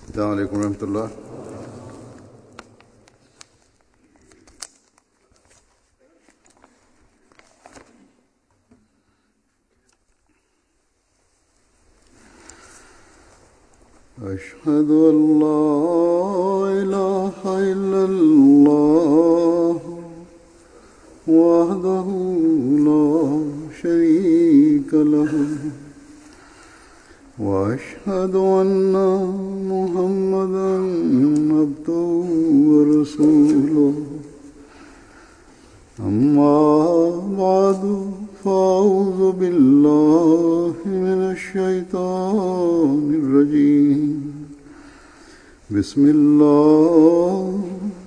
السلام عليكم ورحمة الله أشهد أن لا إله إلا الله وحده لا شريك له وأشهد أن محمدا عبده ورسوله أما بعد فأعوذ بالله من الشيطان الرجيم بسم الله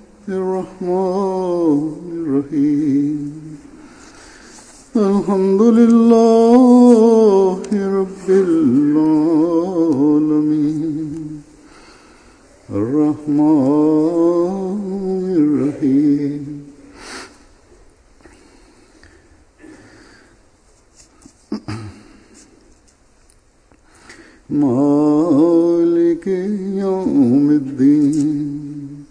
الرحمن الرحيم الحمد لله رب العالمين الرحمن الرحيم مالك يوم الدين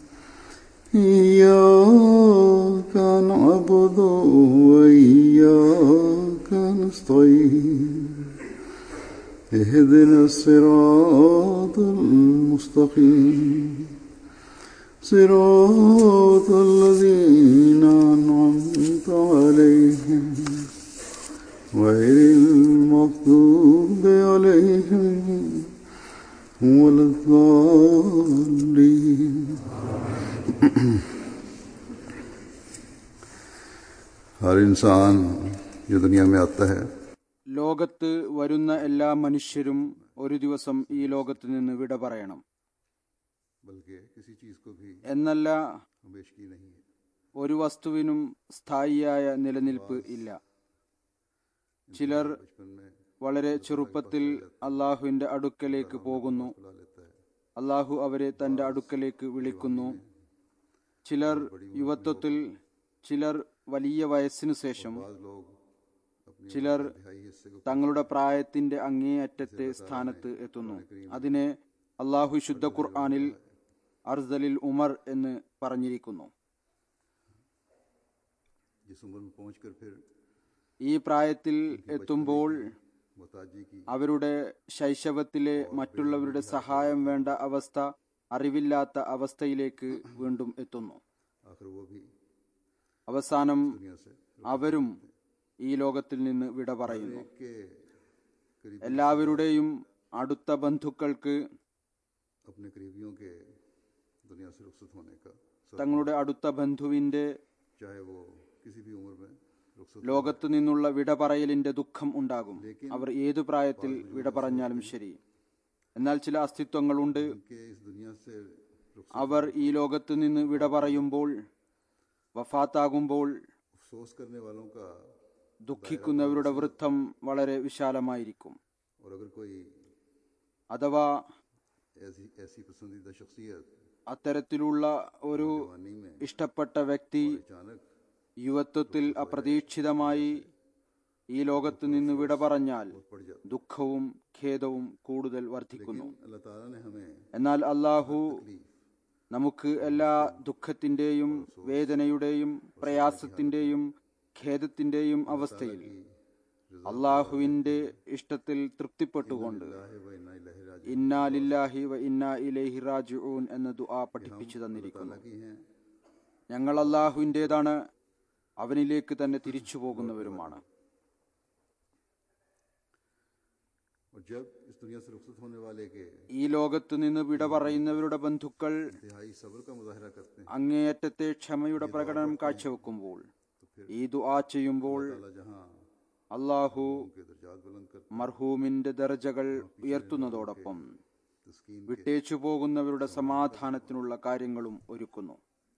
إياك نعبد وإياك نستعين اهدنا الصراط المستقيم صراط الذين أنعمت عليهم غير المغضوب عليهم ولا الضالين हर इंसान जो दुनिया में आता है ലോകത്ത് വരുന്ന എല്ലാ മനുഷ്യരും ഒരു ദിവസം ഈ ലോകത്ത് നിന്ന് വിട പറയണം बल्कि किसी चीज को भी എന്നല്ല हमेशगी नहीं है ഒരു വസ്തുവിനും സ്ഥായിയായ നിലനിൽപ്പ് ഇല്ല ചിലർ बचपन में വളരെ ചെറുപ്പത്തിൽ അള്ളാഹുവിന്റെ അടുക്കലേക്ക് പോകുന്നു बुला लेता है അള്ളാഹു അവരെ തന്റെ അടുക്കലേക്ക് വിളിക്കുന്നു ചിലർ യുവത്വത്തിൽ ചിലർ വലിയ വയസ്സിനു ശേഷം बाद लोग अपनी ചിലർ ढाई हिस्से को തങ്ങളുടെ പ്രായത്തിന്റെ അങ്ങേയറ്റത്തെ സ്ഥാനത്ത് എത്തുന്നു അതിനെ അള്ളാഹു ശുദ്ധ ഖുർആാനിൽ അർസലിൽ ഉമർ എന്ന് പറഞ്ഞിരിക്കുന്നു जिस उम्र में पहुंचकर फिर ഈ പ്രായത്തിൽ എത്തുമ്പോൾ मोहताजी की അവരുടെ ശൈശവത്തിലെ മറ്റുള്ളവരുടെ സഹായം വേണ്ട അവസ്ഥ അറിവില്ലാത്ത അവസ്ഥയിലേക്ക് വീണ്ടും എത്തുന്നു आखिर वो भी അവസാനം दुनिया से അവരും ഈ ലോകത്തിൽ നിന്ന് വിട പറയുന്നു के करीब എല്ലാവരുടെയും അടുത്ത ബന്ധുക്കൾക്ക് अपने करीबियों के दुनिया से रुखसत होने का सब തങ്ങളുടെ അടുത്ത ബന്ധുവിന്റെ चाहे वो किसी भी उम्र में रुखसत ലോകത്തു നിന്നുള്ള വിട പറയലിന്റെ ദുഃഖം ഉണ്ടാകും അവർ ഏതു പ്രായത്തിൽ വിട പറഞ്ഞാലും ശരി എന്നാൽ ചില അസ്തിത്വങ്ങളുണ്ട് के इस दुनिया से रुखसत അവർ ഈ ലോകത്ത് നിന്ന് വിട പറയുമ്പോൾ വഫാത്താകുമ്പോൾ अफसोस करने वालों का ദുഃഖിക്കുന്നവരുടെ വൃത്തം വളരെ വിശാലമായിരിക്കും और अगर कोई അഥവാ ऐसी ऐसी पसंदीदा शख्सियत അത്തരത്തിലുള്ള ഒരു जवानी में ഇഷ്ടപ്പെട്ട വ്യക്തി अचानक യുവത്വത്തിൽ അപ്രതീക്ഷിതമായി ഈ ലോകത്ത് നിന്ന് വിട പറഞ്ഞാൽ पड़ जाता ദുഃഖവും ഖേദവും കൂടുതൽ വർദ്ധിക്കുന്നു अल्लाह ताला ने हमें എന്നാൽ അള്ളാഹു നമുക്ക് എല്ലാ ദുഃഖത്തിന്റെയും വേദനയുടെയും പ്രയാസത്തിന്റെയും ഖേദത്തിന്റെയും അവസ്ഥയിൽ അള്ളാഹുവിന്റെ ഇഷ്ടത്തിൽ തൃപ്തിപ്പെട്ടുകൊണ്ട് व इन्ना इलैहि राजिऊन ഇന്നാ ലില്ലാഹി വ ഇന്നാ ഇലൈഹി റാജിഊൻ എന്ന ദുആ പഠിപ്പിച്ചു തന്നിരിക്കുന്നു की हैं ഞങ്ങൾ അള്ളാഹുവിൻ്റെതാണ് അവനിലേക്ക് തന്നെ തിരിച്ചു പോകുന്നവരുമാണ് और जब इस दुनिया से रुखसत होने वाले के ഈ ലോകത്ത് നിന്ന് വിട പറയുന്നവരുടെ ബന്ധുക്കൾ इंतहाई सब्र का मुजाहरा करते हैं അങ്ങേയറ്റത്തെ ക്ഷമയുടെ പ്രകടനം കാഴ്ചവെക്കുമ്പോൾ ഈ ദുആ ചെയ്യുമ്പോൾ ताला जहां അള്ളാഹു उनके दर्जात बुलंद करते മർഹൂമിന്റെ ദർജകൾ ഉയർത്തുന്നതോടൊപ്പം तस्कीन വിട്ടേച്ചു പോകുന്നവരുടെ സമാധാനത്തിനുള്ള കാര്യങ്ങളും ഒരുക്കുന്നു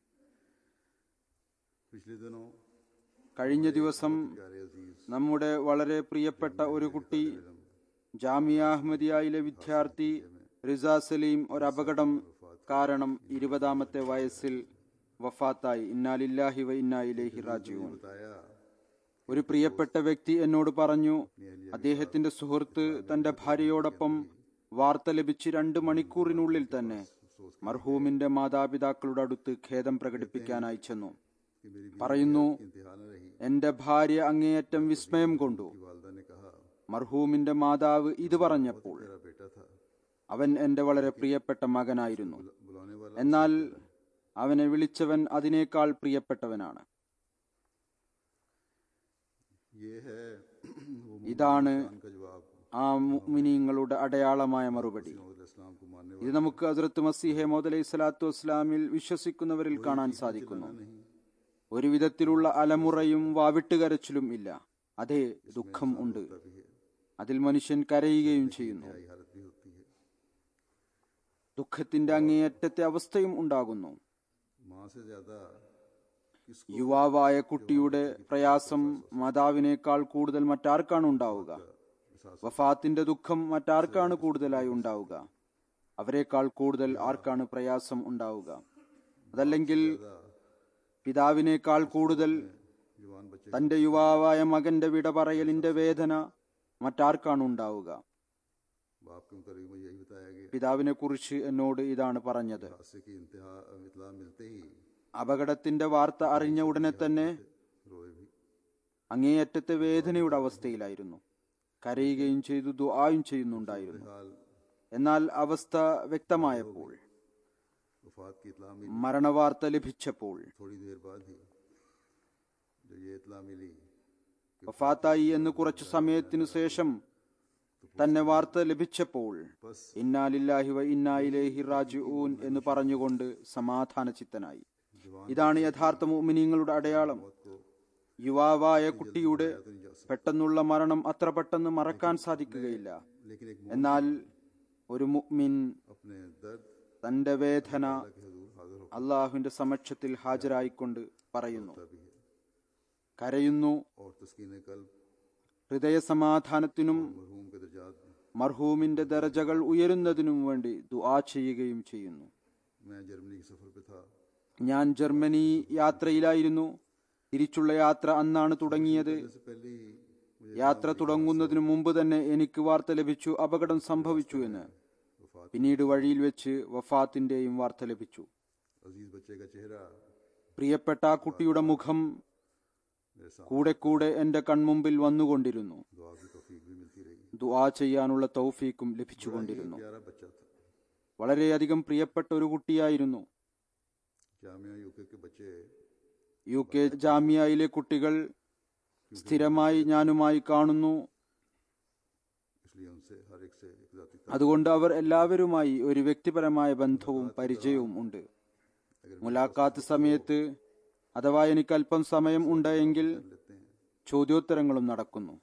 पिछले दिनों കഴിഞ്ഞ ദിവസം प्यारे अजीज നമ്മുടെ വളരെ പ്രിയപ്പെട്ട ഒരു കുട്ടി ജാമിയ അഹമ്മദിയയിലെ വിദ്യാർത്ഥി റിസ സലീം ഒരു അപകടം കാരണം ഇരുപതാമത്തെ വയസ്സിൽ വഫാത്തായി ഇന്നാലില്ലാഹി വ ഇന്നാ ഇലൈഹി റാജിഊൻ बताया ഒരു പ്രിയപ്പെട്ട വ്യക്തി എന്നോട് പറഞ്ഞു അദ്ദേഹത്തിന്റെ സുഹൃത്ത് തന്റെ ഭാര്യയോടൊപ്പം വാർത്ത ലഭിച്ച് രണ്ട് മണിക്കൂറിനുള്ളിൽ തന്നെ മർഹൂമിന്റെ മാതാപിതാക്കളുടെ അടുത്ത് ഖേദം പ്രകടിപ്പിക്കാനായി ചെന്നു कि मेरी പറയുന്നു इंतहा न रही എന്റെ ഭാര്യ അങ്ങേയറ്റം വിസ്മയം കൊണ്ടു वालदा ने कहा മർഹൂമിന്റെ മാതാവ് ഇത് പറഞ്ഞപ്പോൾ मेरा बेटा था അവൻ എന്റെ വളരെ പ്രിയപ്പെട്ട മകനായിരുന്നു बुलाने वाला എന്നാൽ അവനെ വിളിച്ചവൻ അതിനേക്കാൾ പ്രിയപ്പെട്ടവനാണ് ये है वो ഇതാണ് मुस्कान का जवाब ആ മുഅ്മിനീങ്ങളുടെ അടയാളമായ മറുപടി इस्लाम को मानने ഇത് നമുക്ക് ഹസ്രത്ത് മസീഹെ മോദ് അലൈഹി സ്വലാത്തു വസ്സലാമിൽ വിശ്വസിക്കുന്നവരിൽ കാണാൻ സാധിക്കുന്നു नहीं ഒരു വിധത്തിലുള്ള അലമുറയും വാവിട്ടുകരച്ചിലും ഇല്ല അതേ ദുഃഖം ഉണ്ട് भी है അതിൽ മനുഷ്യൻ കരയുകയും ചെയ്യുന്നു यही हालत भी होती है ദുഃഖത്തിന്റെ അങ്ങേയറ്റത്തെ അവസ്ഥയും ഉണ്ടാകുന്നു माँ से ज्यादा किसको യുവാവായ കുട്ടിയുടെ പ്രയാസം മാതാവിനേക്കാൾ കൂടുതൽ മറ്റാർക്കാണ് ഉണ്ടാവുക एहसास വഫാത്തിന്റെ ദുഃഖം മറ്റാർക്കാണ് കൂടുതലായി ഉണ്ടാവുക അവരെക്കാൾ കൂടുതൽ ആർക്കാണ് പ്രയാസം ഉണ്ടാവുക അതല്ലെങ്കിൽ പിതാവിനേക്കാൾ കൂടുതൽ जवान बच्चे തന്റെ യുവാവായ മകന്റെ വിട പറയലിന്റെ വേദന മറ്റാർക്കാണ് ഉണ്ടാവുക बाप के मुताबिक मुझे यही बताया गया പിതാവിനെ കുറിച്ച് എന്നോട് ഇതാണ് പറഞ്ഞത് हादसे की इंतहा इतला मिलते ही അപകടത്തിന്റെ വാർത്ത അറിഞ്ഞ ഉടനെ തന്നെ रोए भी അങ്ങേയറ്റത്തെ വേദനയുടെ അവസ്ഥയിലായിരുന്നു കരയുകയും ചെയ്തു ദുആയും ചെയ്യുന്നുണ്ടായിരുന്നു हाल എന്നാൽ അവസ്ഥ വ്യക്തമായപ്പോൾ वफात की इतला मिली മരണവാർത്ത ലഭിച്ചപ്പോൾ थोड़ी देर बाद ही जब ये इतला मिली വഫാത്തായി എന്ന് കുറച്ചു സമയത്തിനു ശേഷം തന്നെ വാർത്ത ലഭിച്ചപ്പോൾ बस ഇന്നാലില്ലാഹി വ ഇന്നായിലേഹി റാജിഊൻ എന്ന് പറഞ്ഞുകൊണ്ട് സമാധാന ചിത്തനായി ഇതാണ് യഥാർത്ഥ മുഅ്മിനീങ്ങളുടെ അടയാളം को യുവാവായ കുട്ടിയുടെ तो नहीं जा सकता പെട്ടെന്നുള്ള മരണം അത്ര പെട്ടെന്ന് മറക്കാൻ സാധിക്കുകയില്ല लेकिन एक എന്നാൽ ഒരു മുഅ്മിൻ अपने दर्द തന്റെ വേദന के हजूर हाजिर അള്ളാഹുവിന്റെ സമക്ഷത്തിൽ ഹാജരായിക്കൊണ്ട് പറയുന്നു होता भी है കരയുന്നു और तस्कीन कल्ब ഹൃദയ സമാധാനത്തിനും मरहूम के दर्जात മർഹൂമിന്റെ ദരജകൾ ഉയരുന്നതിനും വേണ്ടി ദുആ ചെയ്യുകയും ചെയ്യുന്നു मैं जर्मनी के सफर पे था ഞാൻ ജർമ്മനി യാത്രയിലായിരുന്നു തിരിച്ചുള്ള യാത്ര അന്നാണ് തുടങ്ങിയത് इससे पहले ही मुझे യാത്ര തുടങ്ങുന്നതിനു മുമ്പ് തന്നെ എനിക്ക് വാർത്ത ലഭിച്ചു അപകടം സംഭവിച്ചു എന്ന് वफात പിന്നീട് വഴിയിൽ വെച്ച് വഫാത്തിന്റെയും വാർത്ത ലഭിച്ചു अजीज बच्चे का चेहरा പ്രിയപ്പെട്ട ആ കുട്ടിയുടെ മുഖം मेरे सामने കൂടെ കൂടെ എന്റെ കൺമുമ്പിൽ വന്നുകൊണ്ടിരുന്നു दुआ की तौफीक भी मिलती रही ദുആ ചെയ്യാനുള്ള തൗഫീക്കും ലഭിച്ചുകൊണ്ടിരുന്നു प्यारा बच्चा था വളരെയധികം പ്രിയപ്പെട്ട ഒരു കുട്ടിയായിരുന്നു जामिया यूके के बच्चे യു കെ ജാമിയയിലെ കുട്ടികൾ സ്ഥിരമായി ഞാനുമായി കാണുന്നു इसलिए उनसे हर एक से एक जाती അതുകൊണ്ട് അവർ എല്ലാവരുമായി ഒരു വ്യക്തിപരമായ ബന്ധവും പരിചയവും ഉണ്ട് മുലാഖാത്ത് സമയത്ത് അഥവാ എനിക്ക് അല്പം സമയം ഉണ്ടെങ്കിൽ लेते हैं ചോദ്യോത്തരങ്ങളും നടക്കുന്നു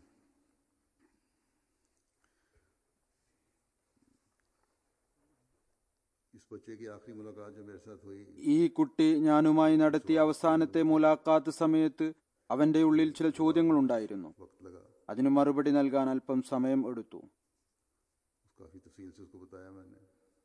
इस बच्चे की आखिरी मुलाकात जो मेरे साथ हुई ഈ കുട്ടി ഞാനുമായി നടത്തിയ അവസാനത്തെ മുലാഖാത്ത് സമയത്ത് അവന്റെ ഉള്ളിൽ ചില ചോദ്യങ്ങളുണ്ടായിരുന്നു वक्त लगा അതിന് മറുപടി നൽകാൻ അല്പം സമയം എടുത്തു काफी तफसील से उसको बताया मैंने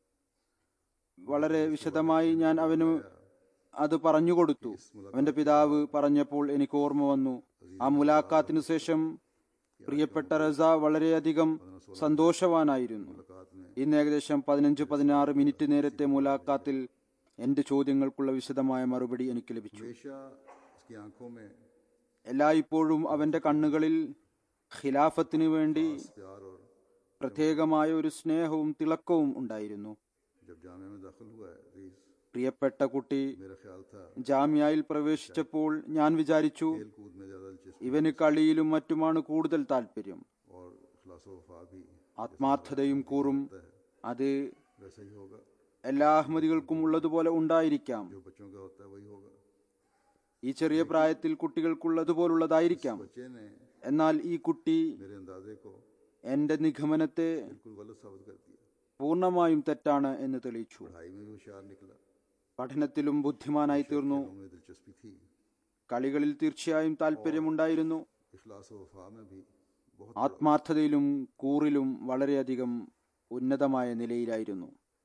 വളരെ വിശദമായി ഞാൻ അവന് അത് പറഞ്ഞുകൊടുത്തു അവന്റെ പിതാവ് പറഞ്ഞപ്പോൾ എനിക്ക് ഓർമ്മ വന്നു ആ മുലാഖാത്തിനു ശേഷം പ്രിയപ്പെട്ട റസ വളരെയധികം സന്തോഷവാനായിരുന്നു मुलाकात में ഇന്ന് ഏകദേശം പതിനഞ്ച് പതിനാറ് മിനിറ്റ് നേരത്തെ മുലാഖാത്തിൽ എന്റെ ചോദ്യങ്ങൾക്കുള്ള വിശദമായ മറുപടി എനിക്ക് ലഭിച്ചു हमेशा उसकी आंखों में എല്ലായ്പ്പോഴും അവന്റെ കണ്ണുകളിൽ ഖിലാഫത്തിന് വേണ്ടി प्यार और പ്രത്യേകമായ ഒരു സ്നേഹവും തിളക്കവും ഉണ്ടായിരുന്നു जब जामे में दाखिल हुआ है अजीज പ്രിയപ്പെട്ട കുട്ടി मेरा ख्याल था ജാമ്യയിൽ പ്രവേശിച്ചപ്പോൾ ഞാൻ വിചാരിച്ചു खेल कूद में ज्यादा दिलचस्पी ഇവന് കളിയിലും മറ്റുമാണ് കൂടുതൽ താല്പര്യം और खलास वफा भी ആത്മാർത്ഥതയും കൂറും അത് वैसा ही होगा എല്ലാ അഹമ്മദികൾക്കും ഉള്ളതുപോലെ ഉണ്ടായിരിക്കാം जो बच्चों का होता है वही होगा ഈ ചെറിയ പ്രായത്തിൽ കുട്ടികൾക്കുള്ളതുപോലുള്ളതായിരിക്കാം बच्चे ने എന്നാൽ ഈ കുട്ടി मेरे अंदाजे को എന്റെ നിഗമനത്തെ बिल्कुल गलत साबित कर दिया പൂർണ്ണമായും തെറ്റാണ് എന്ന് തെളിയിച്ചു पढ़ाई में भी होशियार निकला പഠനത്തിലും ബുദ്ധിമാനായി തീർന്നു खेलों में दिलचस्पी थी കളികളിൽ തീർച്ചയായും താല്പര്യമുണ്ടായിരുന്നു इखलास व वफा में भी बहुत ആത്മാർത്ഥതയിലും കൂറിലും വളരെയധികം ഉന്നതമായ നിലയിലായിരുന്നു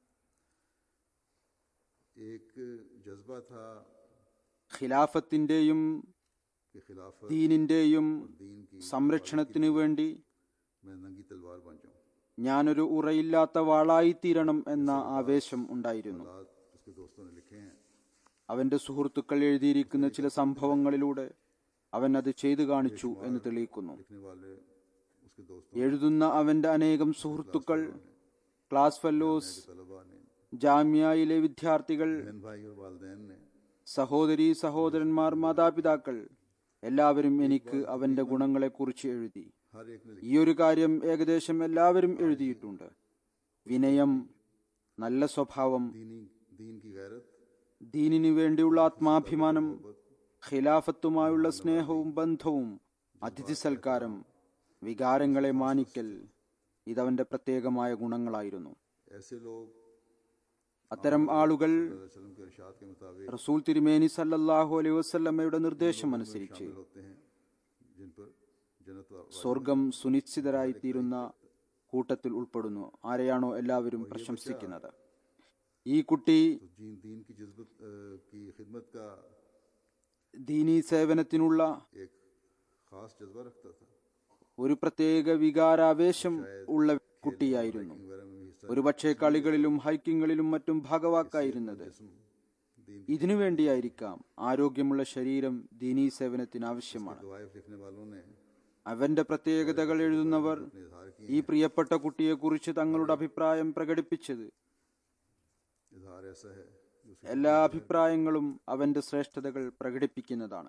एक जज्बा था ഖിലാഫത്തിന്റെയും कि खिलाफत ദീനിന്റെയും दीन की സംരക്ഷണത്തിനു വേണ്ടി मैं नंगी तलवार बन जाऊं ഞാനൊരു ഉറയില്ലാത്ത വാളായിത്തീരണം എന്ന ആവേശം ഉണ്ടായിരുന്നു हालात उसके दोस्तों ने लिखे हैं അവന്റെ സുഹൃത്തുക്കൾ എഴുതിയിരിക്കുന്ന ചില സംഭവങ്ങളിലൂടെ അവൻ അത് ചെയ്തു കാണിച്ചു എന്ന് തെളിയിക്കുന്നു लिखने वाले उसके दोस्तों എഴുതുന്ന അവന്റെ അനേകം സുഹൃത്തുക്കൾ ക്ലാസ് ഫെല്ലോസ് तलबा ने ജാമ്യയിലെ വിദ്യാർത്ഥികൾ बहन भाई और वालदेन ने സഹോദരി സഹോദരന്മാർ മാതാപിതാക്കൾ എല്ലാവരും എനിക്ക് അവന്റെ ഗുണങ്ങളെക്കുറിച്ച് എഴുതി हर एक ने ഈ ഒരു കാര്യം ഏകദേശം എല്ലാവരും എഴുതിയിട്ടുണ്ട് വിനയം നല്ല സ്വഭാവം दीनी दीन की गैरत ദീനിനു വേണ്ടിയുള്ള ആത്മാഭിമാനം ഖിലാഫത്തുമായുള്ള സ്നേഹവും ബന്ധവും അതിഥി സൽക്കാരം വികാരങ്ങളെ മാനിക്കൽ ഇതവന്റെ പ്രത്യേകമായ ഗുണങ്ങളായിരുന്നു ऐसे लोग അത്തരം ആളുകൾ वसल्लम के इरशाद के मुताबिक റസൂൽ തിരുമേനി സല്ലല്ലാഹു അലൈഹി വസല്ലമ്മയുടെ നിർദ്ദേശം അനുസരിച്ച് शामिल होते हैं जिन पर जन्नत व സ്വർഗം സുനിശ്ചിതരായിത്തീരുന്ന കൂട്ടത്തിൽ ഉൾപ്പെടുന്നു ആരെയാണോ എല്ലാവരും പ്രശംസിക്കുന്നത് ഈ കുട്ടി तो जीन दीन की जज्बत अ, की खिदमत का ദീനീ സേവനത്തിനുള്ള एक खास जज्बा रखता था ഒരു പ്രത്യേക വികാരാവേശം ഉള്ള കുട്ടിയായിരുന്നു वगैरह में भी हिस्सा ഒരുപക്ഷെ കളികളിലും ഹൈക്കിങ്ങുകളിലും മറ്റും ഭാഗവാക്കായിരുന്നത് जिस्म दीन ഇതിനു വേണ്ടിയായിരിക്കാം ആരോഗ്യമുള്ള ശരീരം ദീനീ സേവനത്തിന് ആവശ്യമാണ് दवाइफ लिखने वालों ने അവന്റെ പ്രത്യേകതകൾ എഴുതുന്നവർ अपने इजहार किए ഈ പ്രിയപ്പെട്ട കുട്ടിയെക്കുറിച്ച് തങ്ങളുടെ അഭിപ്രായം പ്രകടിപ്പിച്ചത് इजहार ऐसा है कि उसके എല്ലാ അഭിപ്രായങ്ങളും അവന്റെ ശ്രേഷ്ഠതകൾ പ്രകടിപ്പിക്കുന്നതാണ്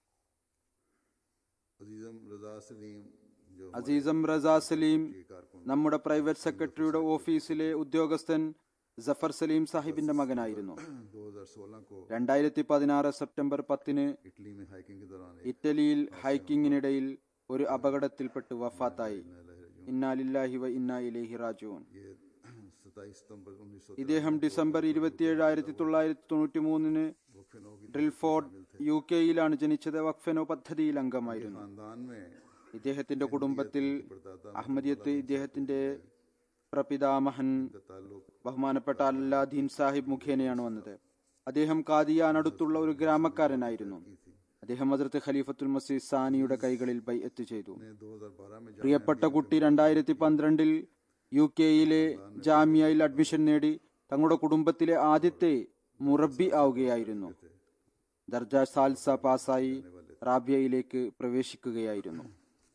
अजीजम रजा सलीम जो അസീസം റസ സലീം के कारकुन നമ്മുടെ പ്രൈവറ്റ് സെക്രട്ടറിയുടെ ഓഫീസിലെ ഉദ്യോഗസ്ഥൻ ജഫർ സലീം സാഹിബിന്റെ മകനായിരുന്നു 2016 को രണ്ടായിരത്തി പതിനാറ് സെപ്റ്റംബർ പത്തിന് इटली में हाइकिंग के दौरान एक ഇറ്റലിയിൽ ഹൈക്കിങ്ങിനിടയിൽ ഒരു അപകടത്തിൽപ്പെട്ട് വഫാത്തായി ഇന്നാലില്ലാഹി വ ഇന്നാ ഇലൈഹി റാജുവൻ ये 27 सितंबर उन्नीस सौ ഇദ്ദേഹം ഡിസംബർ ഇരുപത്തിയേഴ് ആയിരത്തി തൊള്ളായിരത്തി തൊണ്ണൂറ്റി മൂന്നിന് ഡ്രിൽഫോർഡ് യു കെയിലാണ് ജനിച്ചത് വഖഫെനോ പദ്ധതിയിൽ അംഗമായിരുന്നു खानदान में ഇദ്ദേഹത്തിന്റെ കുടുംബത്തിൽ അഹമ്മദിയത്ത് ഇദ്ദേഹത്തിന്റെ പ്രപിതാമഹൻ का ताल्लुक ബഹുമാനപ്പെട്ട അല്ലാദീൻ സാഹിബ് മുഖേനയാണ് വന്നത് അദ്ദേഹം കാദിയാനടുത്തുള്ള ഒരു ഗ്രാമക്കാരനായിരുന്നു അദ്ദേഹം ഹസ്രത്ത് ഖലീഫത്തുൽ മസീദ് സാനിയുടെ കൈകളിൽ ബൈഅത്ത് ചെയ്തു ने 2012 में പ്രിയപ്പെട്ട കുട്ടി രണ്ടായിരത്തി പന്ത്രണ്ടിൽ യു കെയിലെ ജാമ്യയിൽ അഡ്മിഷൻ നേടി തങ്ങളുടെ കുടുംബത്തിലെ ആദ്യത്തെ മുറബി ആവുകയായിരുന്നു ദർജ സാൽസ പാസായി റാബ്യയിലേക്ക് പ്രവേശിക്കുകയായിരുന്നു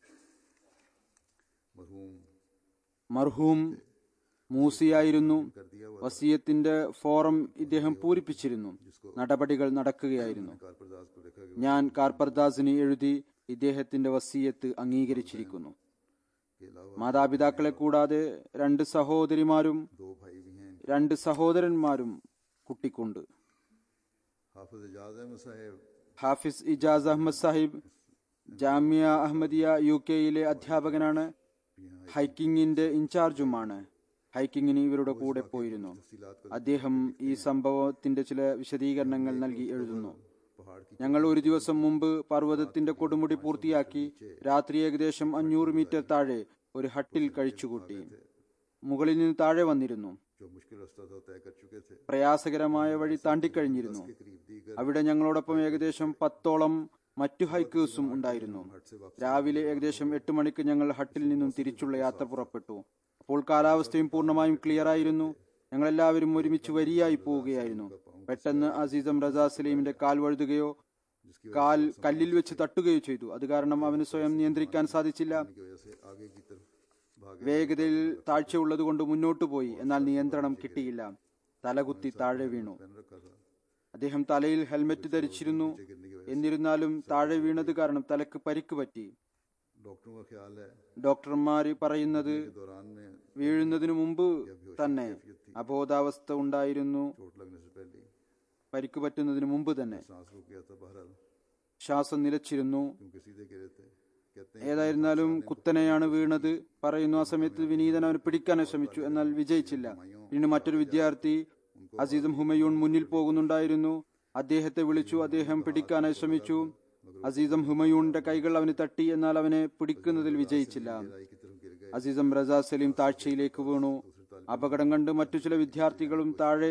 मरहूम മർഹൂം മൂസിയായിരുന്നു कर दिया हुआ വസീയത്തിന്റെ ഫോറം ഇദ്ദേഹം പൂരിപ്പിച്ചിരുന്നു നടപടികൾ നടക്കുകയായിരുന്നു कार परदास को देखा गया ഞാൻ കാർപർദാസിന് എഴുതി ഇദ്ദേഹത്തിന്റെ വസീയത്ത് അംഗീകരിച്ചിരിക്കുന്നു के अलावा മാതാപിതാക്കളെ കൂടാതെ രണ്ട് സഹോദരിമാരും दो भाई भी हैं രണ്ട് സഹോദരന്മാരും കുട്ടിക്കുണ്ട് हाफिज एजाज अहमद साहेब ഹാഫിസ് ഇജാസ് അഹമ്മദ് സാഹിബ് ജാമിയ അഹമ്മദിയ യു കെയിലെ അധ്യാപകനാണ് ഹൈക്കിങ്ങിന്റെ ഇൻചാർജുമാണ് ഹൈക്കിങ്ങിന് ഇവരുടെ കൂടെ പോയിരുന്നു അദ്ദേഹം ഈ സംഭവത്തിന്റെ ചില വിശദീകരണങ്ങൾ നൽകി എഴുതുന്നു पहाड़ की ഞങ്ങൾ ഒരു ദിവസം മുമ്പ് പർവ്വതത്തിന്റെ കൊടുമുടി പൂർത്തിയാക്കി രാത്രി ഏകദേശം അഞ്ഞൂറ് മീറ്റർ താഴെ ഒരു ഹട്ടിൽ കഴിച്ചുകൂട്ടി മുകളിൽ നിന്ന് താഴെ വന്നിരുന്നു जो मुश्किल रास्ता था तय कर चुके थे പ്രയാസകരമായ വഴി താണ്ടിക്കഴിഞ്ഞിരുന്നു के करीब दीगर അവിടെ ഞങ്ങളോടൊപ്പം ഏകദേശം പത്തോളം മറ്റു ഹൈക്കേഴ്സും ഉണ്ടായിരുന്നു രാവിലെ ഏകദേശം എട്ട് മണിക്ക് ഞങ്ങൾ ഹട്ടിൽ നിന്നും തിരിച്ചുള്ള യാത്ര പുറപ്പെട്ടു അപ്പോൾ കാലാവസ്ഥയും പൂർണ്ണമായും ക്ലിയർ ആയിരുന്നു ഞങ്ങൾ എല്ലാവരും ഒരുമിച്ച് വരിയായി പോവുകയായിരുന്നു പെട്ടെന്ന് അസീസം റസാ സലീമിന്റെ കാൽ വഴുതുകയോ കാൽ കല്ലിൽ വെച്ച് തട്ടുകയോ ചെയ്തു അത് കാരണം അവന് സ്വയം നിയന്ത്രിക്കാൻ സാധിച്ചില്ല की वजह से आगे की तरफ भागे വേഗതയിൽ താഴ്ചയുള്ളത് കൊണ്ട് മുന്നോട്ടു പോയി എന്നാൽ നിയന്ത്രണം കിട്ടിയില്ല തലകുത്തി താഴെ വീണു पहन रखा था അദ്ദേഹം തലയിൽ ഹെൽമറ്റ് ധരിച്ചിരുന്നു എന്നിരുന്നാലും താഴെ വീണത് കാരണം തലക്ക് പരിക്ക് പറ്റി डॉक्टरों का ख्याल है ഡോക്ടർമാര് പറയുന്നത് के दौरान में വീഴുന്നതിനു മുമ്പ് തന്നെ അബോധാവസ്ഥ ഉണ്ടായിരുന്നു चोट लगने से पहले പരിക്ക് പറ്റുന്നതിന് മുമ്പ് തന്നെ सांस रुक गया था बहरहाल ശ്വാസം നിലച്ചിരുന്നു क्योंकि सीधे गिरे थे कहते हैं ഏതായിരുന്നാലും കുത്തനെയാണ് വീണത് പറയുന്നു ആ സമയത്ത് വിനീതൻ അവനെ പിടിക്കാൻ ശ്രമിച്ചു എന്നാൽ വിജയിച്ചില്ല പിന്നീട് മറ്റൊരു വിദ്യാർത്ഥി അസീസും ഹുമയൂൺ മുന്നിൽ പോകുന്നുണ്ടായിരുന്നു അദ്ദേഹത്തെ വിളിച്ചു അദ്ദേഹം പിടിക്കാനായി ശ്രമിച്ചു അസീസം ഹുമയൂണിന്റെ കൈകൾ അവന് തട്ടി എന്നാൽ അവനെ പിടിക്കുന്നതിൽ വിജയിച്ചില്ല राय की तरफ गिर गए അസീസം റസാ സലീം താഴ്ചയിലേക്ക് വീണു അപകടം കണ്ട് മറ്റു ചില വിദ്യാർത്ഥികളും താഴെ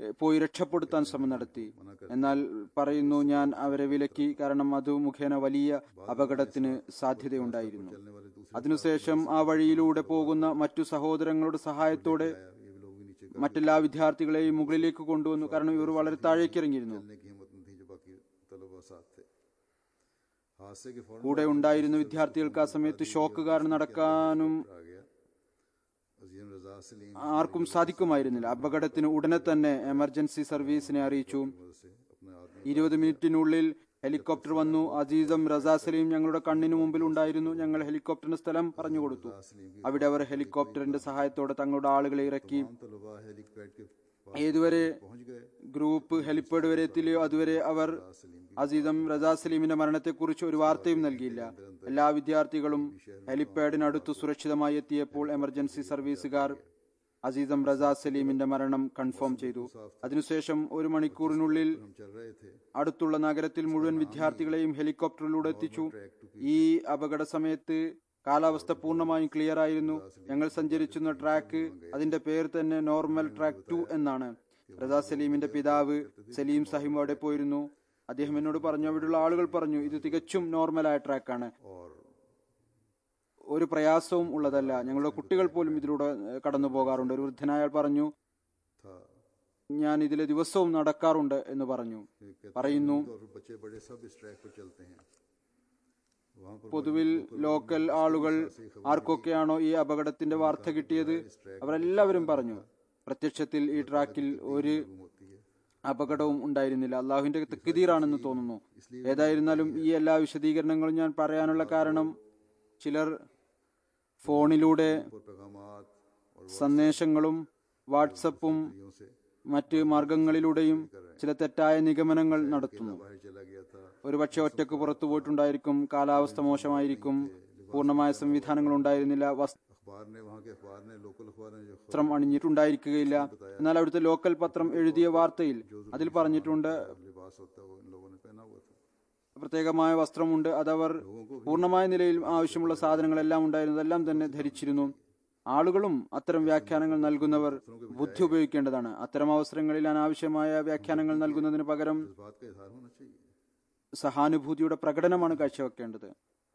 ഏഹ്, പോയി രക്ഷപ്പെടുത്താൻ ശ്രമം നടത്തി എന്നാൽ പറയുന്നു ഞാൻ അവരെ വിലക്കി കാരണം അത് മുഖേന വലിയ അപകടത്തിന് സാധ്യതയുണ്ടായിരുന്നു चलने वाले दूसरे അതിനുശേഷം ആ വഴിയിലൂടെ പോകുന്ന മറ്റു സഹോദരങ്ങളുടെ സഹായത്തോടെ आया ये लोग भी नीचे മറ്റെല്ലാ വിദ്യാർത്ഥികളെയും മുകളിലേക്ക് കൊണ്ടുവന്നു കാരണം ഇവർ വളരെ താഴേക്ക് ഇറങ്ങിയിരുന്നു चलने की हिम्मत नहीं थी जो बाकी तलबा साथ थे हादसे के फौरन കൂടെ ഉണ്ടായിരുന്ന വിദ്യാർത്ഥികൾക്ക് ആ സമയത്ത് ഷോക്ക് കാരണം നടക്കാനും आ गया अजीम रजा सलीम ആർക്കും സാധിക്കുമായിരുന്നില്ല അപകടത്തിന് ഉടനെ തന്നെ എമർജൻസി സർവീസിനെ അറിയിച്ചു मदद से अपने आदमी ഇരുപത് മിനിറ്റിനുള്ളിൽ ഹെലികോപ്റ്റർ വന്നു അസീസം റസാ സലീം ഞങ്ങളുടെ കണ്ണിന് മുമ്പിൽ ഉണ്ടായിരുന്നു ഞങ്ങൾ ഹെലികോപ്റ്ററിന് സ്ഥലം പറഞ്ഞു കൊടുത്തു सलीम की അവിടെ അവർ ഹെലികോപ്റ്ററിന്റെ സഹായത്തോടെ തങ്ങളുടെ ആളുകളെ ഇറക്കി तमाम तलबा हेलीपैड के पास ഏതുവരെ पहुंच गए ഗ്രൂപ്പ് ഹെലിപ്പാഡ് വരെ എത്തില്ലയോ അതുവരെ അവർ सलीम की അസീസം റസാ സലീമിന്റെ മരണത്തെക്കുറിച്ച് ഒരു വാർത്തയും നൽകിയില്ല എല്ലാ വിദ്യാർത്ഥികളും ഹെലിപ്പാഡിനടുത്ത് സുരക്ഷിതമായി എത്തിയപ്പോൾ എമർജൻസി സർവീസുകാർ അസീസം റസാ സലീമിന്റെ മരണം കൺഫേം ചെയ്തു അതിനുശേഷം ഒരു മണിക്കൂറിനുള്ളിൽ हम चल रहे थे അടുത്തുള്ള നഗരത്തിൽ മുഴുവൻ വിദ്യാർത്ഥികളെയും ഹെലികോപ്റ്ററിലൂടെ എത്തിച്ചു ഈ അപകട സമയത്ത് കാലാവസ്ഥ പൂർണ്ണമായും ക്ലിയർ ആയിരുന്നു ഞങ്ങൾ സഞ്ചരിച്ചിരുന്ന ട്രാക്ക് അതിന്റെ പേര് തന്നെ നോർമൽ ട്രാക്ക് ടു എന്നാണ് റസാ സലീമിന്റെ പിതാവ് സലീം സാഹിബ് അവിടെ പോയിരുന്നു അദ്ദേഹം എന്നോട് പറഞ്ഞു അവിടെയുള്ള ആളുകൾ പറഞ്ഞു ഇത് തികച്ചും നോർമലായ ട്രാക്കാണ് और ഒരു പ്രയാസവും ഉള്ളതല്ല ഞങ്ങളുടെ കുട്ടികൾ പോലും ഇതിലൂടെ ഏഹ്, കടന്നു പോകാറുണ്ട് ഒരു വൃദ്ധനായ ആൾ പറഞ്ഞു था ഞാൻ ഇതിലെ ദിവസവും നടക്കാറുണ്ട് എന്ന് പറഞ്ഞു कहते പറയുന്നു हैं, और बच्चे बड़े सब इस ट्रैक पर चलते हैं वहां पर പൊതുവിൽ ലോക്കൽ ആളുകൾ ആർക്കൊക്കെയാണോ ഈ അപകടത്തിന്റെ വാർത്ത കിട്ടിയത് അവരെല്ലാവരും പറഞ്ഞു പ്രത്യക്ഷത്തിൽ ഈ ട്രാക്കിൽ ഒരു होती है അപകടവും ഉണ്ടായിരുന്നില്ല അള്ളാഹുവിന്റെ തെക്കുതീറാണെന്ന് തോന്നുന്നു ഏതായിരുന്നാലും ഈ എല്ലാ വിശദീകരണങ്ങളും ഞാൻ പറയാനുള്ള കാരണം ചിലർ ഫോണിലൂടെ और पैगामात और സന്ദേശങ്ങളും വാട്സപ്പും वीडियो से മറ്റ് മാർഗങ്ങളിലൂടെയും ചില തെറ്റായ നിഗമനങ്ങൾ നടത്തുന്നു बाहर चला गया था ഒരുപക്ഷെ ഒറ്റക്ക് പുറത്തു പോയിട്ടുണ്ടായിരിക്കും കാലാവസ്ഥ മോശമായിരിക്കും പൂർണ്ണമായ സംവിധാനങ്ങൾ ഉണ്ടായിരുന്നില്ല अखबार ने वहाँ के अखबार ने लोकल अखबार ने जो വസ്ത്രം അണിഞ്ഞിട്ടുണ്ടായിരിക്കുകയില്ല എന്നാൽ അവിടുത്തെ ലോക്കൽ പത്രം എഴുതിയ വാർത്തയിൽ അതിൽ പറഞ്ഞിട്ടുണ്ട് लिबास होता है वो इन लोगों ने पहना हुआ था പ്രത്യേകമായ വസ്ത്രമുണ്ട് അതവർ പൂർണ്ണമായ നിലയിൽ ആവശ്യമുള്ള സാധനങ്ങളെല്ലാം ഉണ്ടായിരുന്നു അതെല്ലാം തന്നെ ധരിച്ചിരുന്നു ആളുകളും അത്തരം വ്യാഖ്യാനങ്ങൾ നൽകുന്നവർ ബുദ്ധി ഉപയോഗിക്കേണ്ടതാണ് അത്തരം അവസരങ്ങളിൽ അനാവശ്യമായ വ്യാഖ്യാനങ്ങൾ നൽകുന്നതിന് പകരം इस बात का इजहार होना चाहिए സഹാനുഭൂതിയുടെ പ്രകടനമാണ് കാഴ്ചവെക്കേണ്ടത്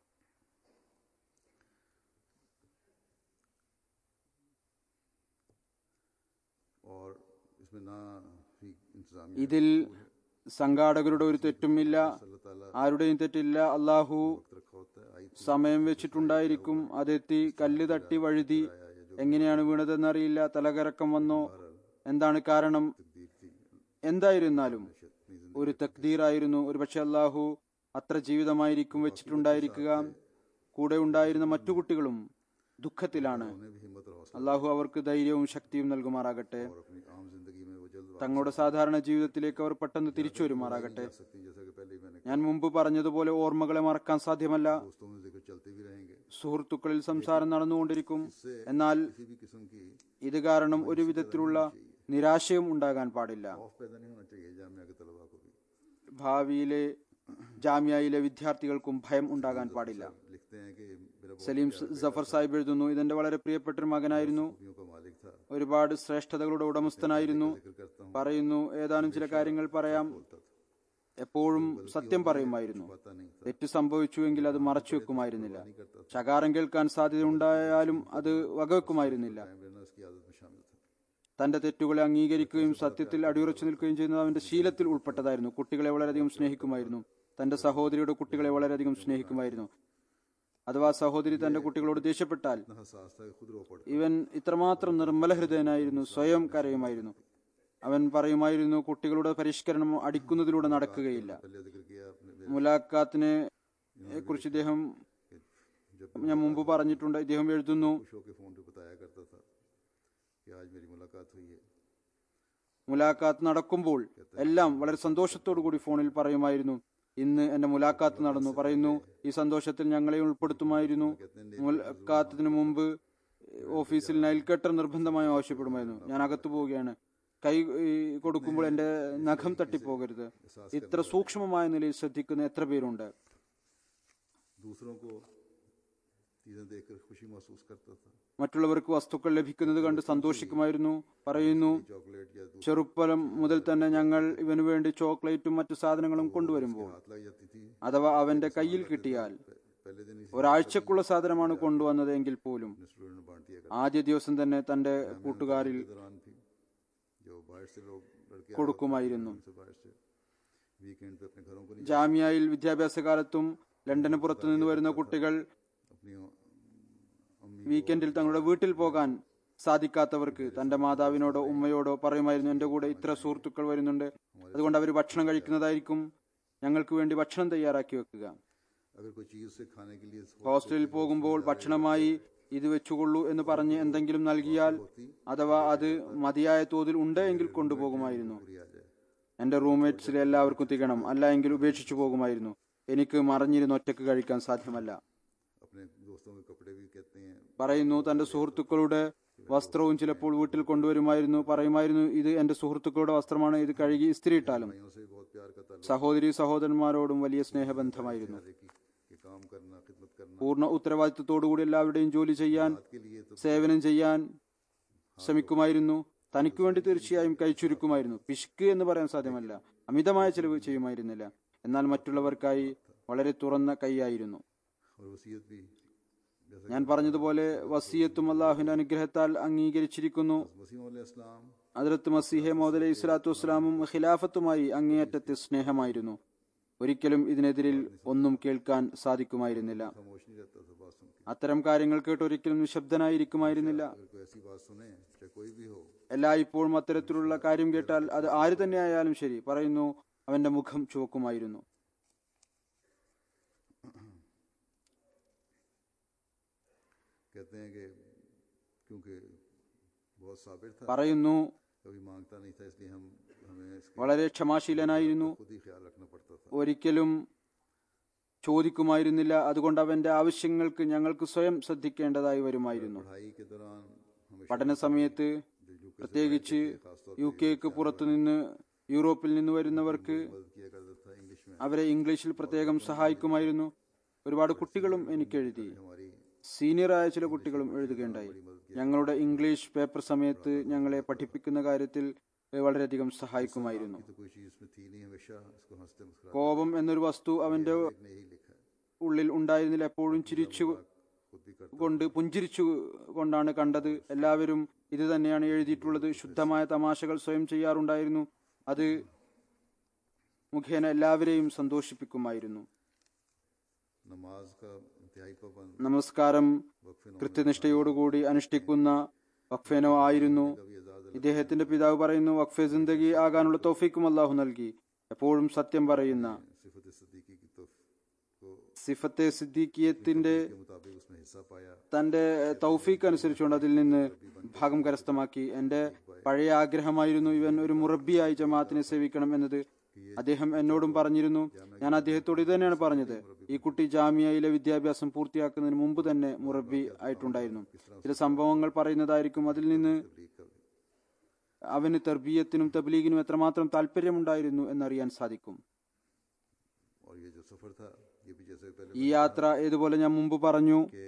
और इसमें ना ही इंतजाम ഇതിൽ സംഘാടകരുടെ ഒരു തെറ്റുമില്ല अल्लाह ताला ആരുടെയും തെറ്റില്ല അള്ളാഹു वक्त रखा होता है आई थी സമയം വെച്ചിട്ടുണ്ടായിരിക്കും അതെത്തി കല്ല് തട്ടി വഴുതി എങ്ങനെയാണ് വീണതെന്നറിയില്ല തലകറക്കം വന്നോ എന്താണ് കാരണം तकदीर थी എന്തായിരുന്നാലും ഒരു തക്ദീറായിരുന്നു ഒരുപക്ഷെ അള്ളാഹു അത്ര ജീവിതമായിരിക്കും വെച്ചിട്ടുണ്ടായിരിക്കുക കൂടെ ഉണ്ടായിരുന്ന മറ്റു കുട്ടികളും ദുഃഖത്തിലാണ് उन्हें भी हिम्मत और हौसला അള്ളാഹു അവർക്ക് ധൈര്യവും ശക്തിയും നൽകുമാറാകട്ടെ और अपनी आम जिंदगी में वो जल्द തങ്ങളുടെ സാധാരണ ജീവിതത്തിലേക്ക് അവർ പെട്ടെന്ന് തിരിച്ചു വരുമാറാകട്ടെ आ सकती हैं जैसा कि पहले ही मैंने ഞാൻ മുമ്പ് പറഞ്ഞതുപോലെ ഓർമ്മകളെ മറക്കാൻ സാധ്യമല്ല दोस्तों में जिक्र चलते भी रहेंगे സുഹൃത്തുക്കളിൽ സംസാരം നടന്നുകൊണ്ടിരിക്കും എന്നാൽ किसी भी किस्म की ഇത് കാരണം ഒരു വിധത്തിലുള്ള നിരാശയും ഉണ്ടാകാൻ പാടില്ല खौफ पैदा नहीं होना चाहिए जामिया के तलबा को भी ഭാവിയിലെ ജാമ്യയിലെ വിദ്യാർത്ഥികൾക്കും ഭയം ഉണ്ടാകാൻ പാടില്ല लिखते हैं कि मेरा बहुत സലീം ജഫർ സാഹിബ് എഴുതുന്നു ഇതെന്റെ വളരെ പ്രിയപ്പെട്ട ഒരു മകനായിരുന്നു खूबियों का मालिक था ഒരുപാട് ശ്രേഷ്ഠതകളുടെ ഉടമസ്ഥനായിരുന്നു जिक्र करता हूँ പറയുന്നു ഏതാനും ചില കാര്യങ്ങൾ പറയാം बोलता था എപ്പോഴും സത്യം പറയുമായിരുന്നു पता नहीं था തെറ്റ് സംഭവിച്ചുവെങ്കിൽ അത് മറച്ചു വെക്കുമായിരുന്നില്ല ശകാരം കേൾക്കാൻ സാധ്യതയുണ്ടായാലും അത് വകവെക്കുമായിരുന്നില്ല टाइम लेना उसकी आदत में शामिल था തന്റെ തെറ്റുകളെ അംഗീകരിക്കുകയും സത്യത്തിൽ അടിയുറച്ചു നിൽക്കുകയും ചെയ്യുന്നത് അവന്റെ ശീലത്തിൽ ഉൾപ്പെട്ടതായിരുന്നു കുട്ടികളെ വളരെയധികം സ്നേഹിക്കുമായിരുന്നു തന്റെ സഹോദരിയുടെ കുട്ടികളെ വളരെയധികം സ്നേഹിക്കുമായിരുന്നു അഥവാ സഹോദരി തന്റെ കുട്ടികളോട് ദേഷ്യപ്പെട്ടാൽ इतना हसास था कि खुद रो पड़ता ഇവൻ ഇത്രമാത്രം നിർമ്മല ഹൃദയനായിരുന്നു സ്വയം കരയുമായിരുന്നു അവൻ പറയുമായിരുന്നു കുട്ടികളുടെ പരിഷ്കരണം അടിക്കുന്നതിലൂടെ നടക്കുകയില്ല पहले जिक्र किया अपने മുലാഖാത്തിനെ കുറിച്ച് ഇദ്ദേഹം जब ഞാൻ മുമ്പ് പറഞ്ഞിട്ടുണ്ട് ഇദ്ദേഹം എഴുതുന്നു खुश होकर फोन पे बताया करता था कि आज मेरी मुलाकात हुई है മുലാഖാത്ത് നടക്കുമ്പോൾ എല്ലാം വളരെ സന്തോഷത്തോടു കൂടി ഫോണിൽ പറയുമായിരുന്നു ഇന്ന് എന്റെ മുലാഖാത്ത് നടന്നു പറയുന്നു ഈ സന്തോഷത്തിൽ ഞങ്ങളെ ഉൾപ്പെടുത്തുമായിരുന്നു മുലാഖാത്തിന് മുമ്പ് ഓഫീസിൽ നൈൽ കട്ടർ നിർബന്ധമായും ആവശ്യപ്പെടുമായിരുന്നു ഞാൻ അകത്തു പോവുകയാണ് കൈ ഈ, കൊടുക്കുമ്പോൾ എന്റെ നഖം തട്ടിപ്പോകരുത് ഇത്ര സൂക്ഷ്മമായ നിലയിൽ ശ്രദ്ധിക്കുന്ന എത്ര പേരുണ്ട് दूसरों को चीजें देखकर खुशी महसूस करता था മറ്റുള്ളവർക്ക് വസ്തുക്കൾ ലഭിക്കുന്നത് കണ്ട് സന്തോഷിക്കുമായിരുന്നു പറയുന്നു चॉकलेट या ചെറുപ്പലം മുതൽ തന്നെ ഞങ്ങൾ ഇവനു വേണ്ടി ചോക്ലേറ്റും മറ്റു സാധനങ്ങളും കൊണ്ടുവരുമ്പോൾ हाथ लग जाती थी അഥവാ അവന്റെ കയ്യിൽ കിട്ടിയാൽ पहले दिन इसी ഒരാഴ്ചക്കുള്ള സാധനമാണ് കൊണ്ടുവന്നത് എങ്കിൽ പോലും स्टूडेंट ने बांट दिया ആദ്യ ദിവസം തന്നെ തന്റെ കൂട്ടുകാരിൽ के दौरान भी जो बाहर से लोग लड़के आए കൊടുക്കുമായിരുന്നു उनसे बाहर से वीकेंड पे अपने घरों को नहीं ജാമ്യയിൽ വിദ്യാഭ്യാസ കാലത്തും ലണ്ടന് പുറത്തുനിന്ന് വരുന്ന കുട്ടികൾ अपनी अम्मी വീക്കെൻഡിൽ തങ്ങളുടെ വീട്ടിൽ പോകാൻ സാധിക്കാത്തവർക്ക് തന്റെ മാതാവിനോടോ ഉമ്മയോടോ പറയുമായിരുന്നു എന്റെ കൂടെ ഇത്ര സുഹൃത്തുക്കൾ വരുന്നുണ്ട് അതുകൊണ്ട് അവർ ഭക്ഷണം കഴിക്കുന്നതായിരിക്കും ഞങ്ങൾക്ക് വേണ്ടി ഭക്ഷണം തയ്യാറാക്കി വെക്കുക अगर कोई चीज से खाने के लिए ഹോസ്റ്റലിൽ പോകുമ്പോൾ ഭക്ഷണമായി ഇത് വെച്ചുകൊള്ളൂ എന്ന് പറഞ്ഞ് എന്തെങ്കിലും നൽകിയാൽ അഥവാ അത് മതിയായ തോതിൽ ഉണ്ട് എങ്കിൽ കൊണ്ടുപോകുമായിരുന്നു पूरी आ जाए എന്റെ റൂംമേറ്റ്സിലെ എല്ലാവർക്കും തികണം അല്ല എങ്കിൽ ഉപേക്ഷിച്ചു പോകുമായിരുന്നു എനിക്ക് മറിഞ്ഞിരുന്ന് ഒറ്റക്ക് കഴിക്കാൻ സാധ്യമല്ല अपने दोस्तों के कपड़े भी कहते हैं പറയുന്നു തന്റെ സുഹൃത്തുക്കളുടെ വസ്ത്രവും ചിലപ്പോൾ വീട്ടിൽ കൊണ്ടുവരുമായിരുന്നു പറയുമായിരുന്നു ഇത് എന്റെ സുഹൃത്തുക്കളുടെ വസ്ത്രമാണ് ഇത് കഴുകി ഇസ്തിരിയിട്ടാലും भाइयों से भी बहुत प्यार का ताल्लुक സഹോദരി സഹോദരന്മാരോടും വലിയ സ്നേഹബന്ധമായിരുന്നു है कि, कि काम करना खिदमत करना പൂർണ്ണ ഉത്തരവാദിത്വത്തോടുകൂടി എല്ലാവരുടെയും ജോലി ചെയ്യാൻ बात के लिए तो സേവനം ചെയ്യാൻ ശ്രമിക്കുമായിരുന്നു തനിക്ക് വേണ്ടി തീർച്ചയായും കൈച്ചുരുക്കുമായിരുന്നു പിശുക്ക് എന്ന് പറയാൻ സാധ്യമല്ല അമിതമായ ചെലവ് ചെയ്യുമായിരുന്നില്ല എന്നാൽ മറ്റുള്ളവർക്കായി വളരെ തുറന്ന കൈയായിരുന്നു और वसीयत भी जैसे ഞാൻ പറഞ്ഞതുപോലെ വസീയത്തും അള്ളാഹുവിന്റെ അനുഗ്രഹത്താൽ അംഗീകരിച്ചിരിക്കുന്നു वसीम इस्लाम അതിർത്ത് മസീഹെ മോദ് അലൈഹി സ്വലാത്തു വസ്സലാമും ഖിലാഫത്തുമായി അങ്ങേയറ്റത്തെ സ്നേഹമായിരുന്നു ഒരിക്കലും ഇതിനെതിരിൽ ഒന്നും കേൾക്കാൻ സാധിക്കുമായിരുന്നില്ല खामोश नहीं रहता था बात सुन के അത്തരം കാര്യങ്ങൾ കേട്ട് ഒരിക്കലും നിശബ്ദനായിരിക്കുമായിരുന്നില്ല अगर कोई ऐसी बात सुने चाहे कोई भी हो എല്ലായ്പ്പോഴും അത്തരത്തിലുള്ള കാര്യം കേട്ടാൽ അത് ആര് തന്നെ ആയാലും ശരി പറയുന്നു അവന്റെ മുഖം ചുവക്കുമായിരുന്നു कहते हैं कि क्योंकि बहुत साबिर था പറയുന്നു कभी मांगता नहीं था इसलिए हम हमें इसके വളരെ ക്ഷമാശീലനായിരുന്നു खुद ही ख्याल रखना पड़ता था ഒരിക്കലും ചോദിക്കുമായിരുന്നില്ല അതുകൊണ്ട് അവന്റെ ആവശ്യങ്ങൾക്ക് ഞങ്ങൾക്ക് സ്വയം ശ്രദ്ധിക്കേണ്ടതായി വരുമായിരുന്നു पढ़ाई के दौरान हमेशा പഠന സമയത്ത് जो यूके से പ്രത്യേകിച്ച് खासतौर യു കെക്ക് പുറത്തുനിന്ന് യൂറോപ്പിൽ നിന്ന് വരുന്നവർക്ക് मदद किया करता था इंग्लिश में അവരെ ഇംഗ്ലീഷിൽ പ്രത്യേകം സഹായിക്കുമായിരുന്നു ഒരുപാട് കുട്ടികളും എനിക്ക് എഴുതി हमारी സീനിയറായ ചില കുട്ടികളും എഴുതുകയുണ്ടായി ഞങ്ങളുടെ ഇംഗ്ലീഷ് പേപ്പർ സമയത്ത് ഞങ്ങളെ പഠിപ്പിക്കുന്ന കാര്യത്തിൽ വളരെയധികം സഹായിക്കുമായിരുന്നു तो कोई चीज में थी नहीं हमेशा इसको हंसते मुस्कुराते കോപം എന്നൊരു വസ്തു അവന്റെ ने यही लिखा है ഉള്ളിൽ ഉണ്ടായിരുന്നില്ല എപ്പോഴും ചിരിച്ചു खुद भी करता കൊണ്ട് പുഞ്ചിരിച്ചു കൊണ്ടാണ് കണ്ടത് എല്ലാവരും ഇത് തന്നെയാണ് എഴുതിയിട്ടുള്ളത് ശുദ്ധമായ തമാശകൾ സ്വയം ചെയ്യാറുണ്ടായിരുന്നു അത് മുഖേന എല്ലാവരെയും സന്തോഷിപ്പിക്കുമായിരുന്നു नमाज का इंतहाई पाबंद നമസ്കാരം वक्फे കൃത്യനിഷ്ഠയോടുകൂടി അനുഷ്ഠിക്കുന്ന വഖഫേനോ ആയിരുന്നു ഇദ്ദേഹത്തിന്റെ പിതാവ് പറയുന്നു വഖഫെ ജിന്ദഗി ആകാനുള്ള തോഫീക്കും അള്ളാഹു നൽകി എപ്പോഴും സത്യം പറയുന്ന सिफत सदीकी की तो को സിഫത്തെ സിദ്ദീഖിയത്തിന്റെ के मुताबिक उसमें हिस्सा पाया തന്റെ തൗഫീഖ് അനുസരിച്ചുകൊണ്ട് അതിൽ നിന്ന് ഭാഗം കരസ്ഥമാക്കി എന്റെ പഴയ ആഗ്രഹമായിരുന്നു ഇവൻ ഒരു മുറബിയായി ജമാഅത്തിനെ സേവിക്കണം എന്നത് അദ്ദേഹം എന്നോടും പറഞ്ഞിരുന്നു ഞാൻ അദ്ദേഹത്തോട് ഇത് തന്നെയാണ് പറഞ്ഞത് ഈ കുട്ടി ജാമ്യയിലെ വിദ്യാഭ്യാസം പൂർത്തിയാക്കുന്നതിന് മുമ്പ് തന്നെ മുറബി ആയിട്ടുണ്ടായിരുന്നു ചില സംഭവങ്ങൾ പറയുന്നതായിരിക്കും അതിൽ നിന്ന് तबलीग का भी അവന് തെർബീയത്തിനും തബ്ലീഗിനും എത്രമാത്രം താല്പര്യമുണ്ടായിരുന്നു എന്നറിയാൻ സാധിക്കും और ये जो सफर था ये भी जैसे पहले ഈ യാത്ര ഏതുപോലെ ഞാൻ മുമ്പ് പറഞ്ഞു के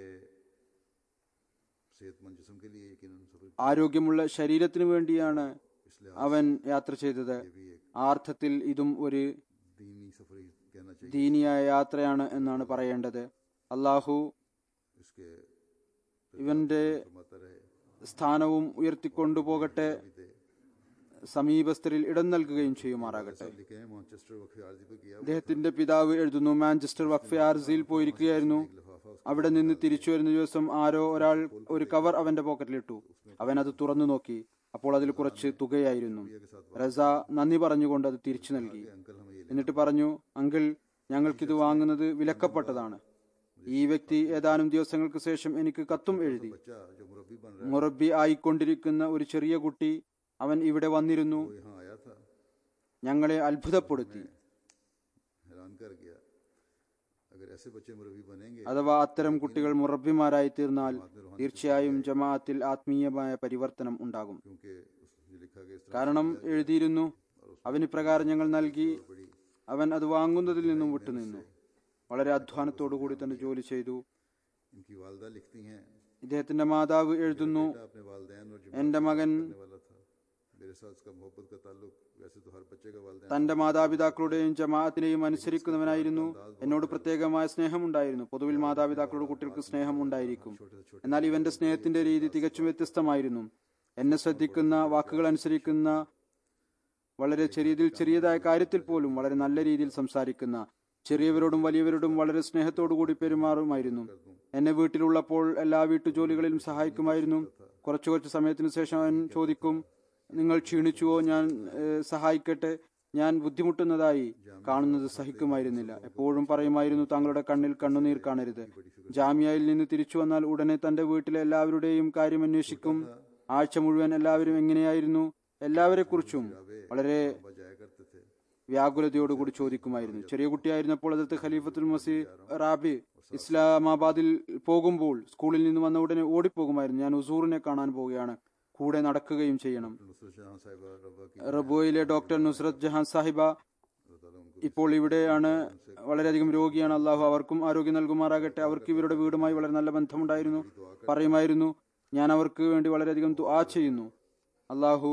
सेहतमंद जिस्म के लिए यकीन सफर ആരോഗ്യമുള്ള ശരീരത്തിനു വേണ്ടിയാണ് इसलिए അവൻ യാത്ര ചെയ്തത് ये भी एक ആ അർത്ഥത്തിൽ ഇതും ഒരു दीनी सफर ही कहना चाहिए ദീനിയായ യാത്രയാണ് എന്നാണ് പറയേണ്ടത് അള്ളാഹു इसके ഇവന്റെ फरमाता रहे സ്ഥാനവും ഉയർത്തിക്കൊണ്ടുപോകട്ടെ भी दे സമീപസ്ഥരിൽ ഇടം നൽകുകയും ചെയ്യുമാറാകട്ടെ सब लिखे हैं मानचेस्टर वक्फे आरजी पर किया അദ്ദേഹത്തിന്റെ പിതാവ് എഴുതുന്നു മാഞ്ചസ്റ്റർ വഖഫ് ആർസിയിൽ പോയിരിക്കുകയായിരുന്നു അവിടെ നിന്ന് തിരിച്ചു വരുന്ന ദിവസം ആരോ ഒരാൾ ഒരു കവർ അവന്റെ പോക്കറ്റിലിട്ടു അവൻ അത് തുറന്നു നോക്കി അപ്പോൾ അതിൽ കുറച്ച് തുകയായിരുന്നു റസ നന്ദി പറഞ്ഞുകൊണ്ട് അത് തിരിച്ചു നൽകി अंकल हमें ये എന്നിട്ട് പറഞ്ഞു അങ്കിൾ ഞങ്ങൾക്കിത് വാങ്ങുന്നത് വിലക്കപ്പെട്ടതാണ് ഈ വ്യക്തി ഏതാനും ദിവസങ്ങൾക്ക് ശേഷം എനിക്ക് കത്തും എഴുതി बच्चा जो मुरब्बी बन रहा മുറബി ആയിക്കൊണ്ടിരിക്കുന്ന ഒരു ചെറിയ കുട്ടി അവൻ ഇവിടെ വന്നിരുന്നു है वो यहाँ आया था ഞങ്ങളെ അത്ഭുതപ്പെടുത്തി हैरान कर गया अगर ऐसे बच्चे मुरब्बी बनेंगे അഥവാ അത്തരം കുട്ടികൾ മുറബിമാരായി തീർന്നാൽ തീർച്ചയായും ജമാഅത്തിൽ ആത്മീയമായ പരിവർത്തനം ഉണ്ടാകും क्योंकि उस- ये लिखा गया इस तरह കാരണം എഴുതിയിരുന്നു അവന് പ്രകാരം ഞങ്ങൾ നൽകി അവൻ അത് വാങ്ങുന്നതിൽ നിന്നും വിട്ടുനിന്നു വളരെ അധ്വാനത്തോടുകൂടി തന്നെ ജോലി ചെയ്തു इनकी वालदा लिखती हैं ഇദ്ദേഹത്തിന്റെ മാതാവ് എഴുതുന്നു बेटा अपने वालदेन और എന്റെ മകൻ जुम्मन वाला था मेरे साथ उसका मोहब्बत का ताल्लुक वैसे तो हर बच्चे का वालदेन തന്റെ മാതാപിതാക്കളുടെയും ജമാഅത്തിനെയും അനുസരിക്കുന്നവനായിരുന്നു എന്നോട് പ്രത്യേകമായ സ്നേഹമുണ്ടായിരുന്നു പൊതുവിൽ മാതാപിതാക്കളുടെ കുട്ടികൾക്ക് സ്നേഹം ഉണ്ടായിരിക്കും എന്നാൽ ഇവന്റെ സ്നേഹത്തിന്റെ രീതി തികച്ചും വ്യത്യസ്തമായിരുന്നു എന്നെ ശ്രദ്ധിക്കുന്ന വാക്കുകൾ അനുസരിക്കുന്ന വളരെ ചെറിയതിൽ ചെറിയതായ കാര്യത്തിൽ പോലും വളരെ നല്ല രീതിയിൽ സംസാരിക്കുന്ന ചെറിയവരോടും വലിയവരോടും വളരെ സ്നേഹത്തോടു കൂടി പെരുമാറുമായിരുന്നു എന്നെ വീട്ടിലുള്ളപ്പോൾ എല്ലാ വീട്ടുജോലികളിലും സഹായിക്കുമായിരുന്നു കുറച്ചു കുറച്ച് സമയത്തിന് ശേഷം അവൻ ചോദിക്കും നിങ്ങൾ ക്ഷീണിച്ചുവോ ഞാൻ ഏഹ്, സഹായിക്കട്ടെ ഞാൻ ബുദ്ധിമുട്ടുന്നതായി കാണുന്നത് സഹിക്കുമായിരുന്നില്ല എപ്പോഴും പറയുമായിരുന്നു താങ്കളുടെ കണ്ണിൽ കണ്ണുനീർ കാണരുത് ജാമ്യയിൽ നിന്ന് തിരിച്ചു വന്നാൽ ഉടനെ തന്റെ വീട്ടിലെ എല്ലാവരുടെയും കാര്യം അന്വേഷിക്കും ആഴ്ച മുഴുവൻ എല്ലാവരും എങ്ങനെയായിരുന്നു എല്ലാവരെ കുറിച്ചും വളരെ बाबा जाया करते थे വ്യാകുലതയോടുകൂടി ചോദിക്കുമായിരുന്നു ചെറിയ കുട്ടിയായിരുന്നപ്പോൾ അതിർത്ത് ഖലീഫത്തുൽ മസി റാബി ഇസ്ലാമാബാദിൽ പോകുമ്പോൾ സ്കൂളിൽ നിന്ന് വന്ന ഉടനെ ഓടിപ്പോകുമായിരുന്നു ഞാൻ ഉസൂറിനെ കാണാൻ പോവുകയാണ് കൂടെ നടക്കുകയും ചെയ്യണം नुसरत जहां साहिबा रब्बा की റബോയിലെ ഡോക്ടർ നുസ്രത് ജഹാൻ സാഹിബ अल्लाह ताला उनको ഇപ്പോൾ ഇവിടെയാണ് വളരെയധികം രോഗിയാണ് അള്ളാഹു അവർക്കും ആരോഗ്യം നൽകുമാറാകട്ടെ അവർക്ക് ഇവരുടെ വീടുമായി വളരെ നല്ല ബന്ധമുണ്ടായിരുന്നു പറയുമായിരുന്നു ഞാൻ അവർക്ക് വേണ്ടി വളരെയധികം ദുആ ചെയ്യുന്നു അള്ളാഹു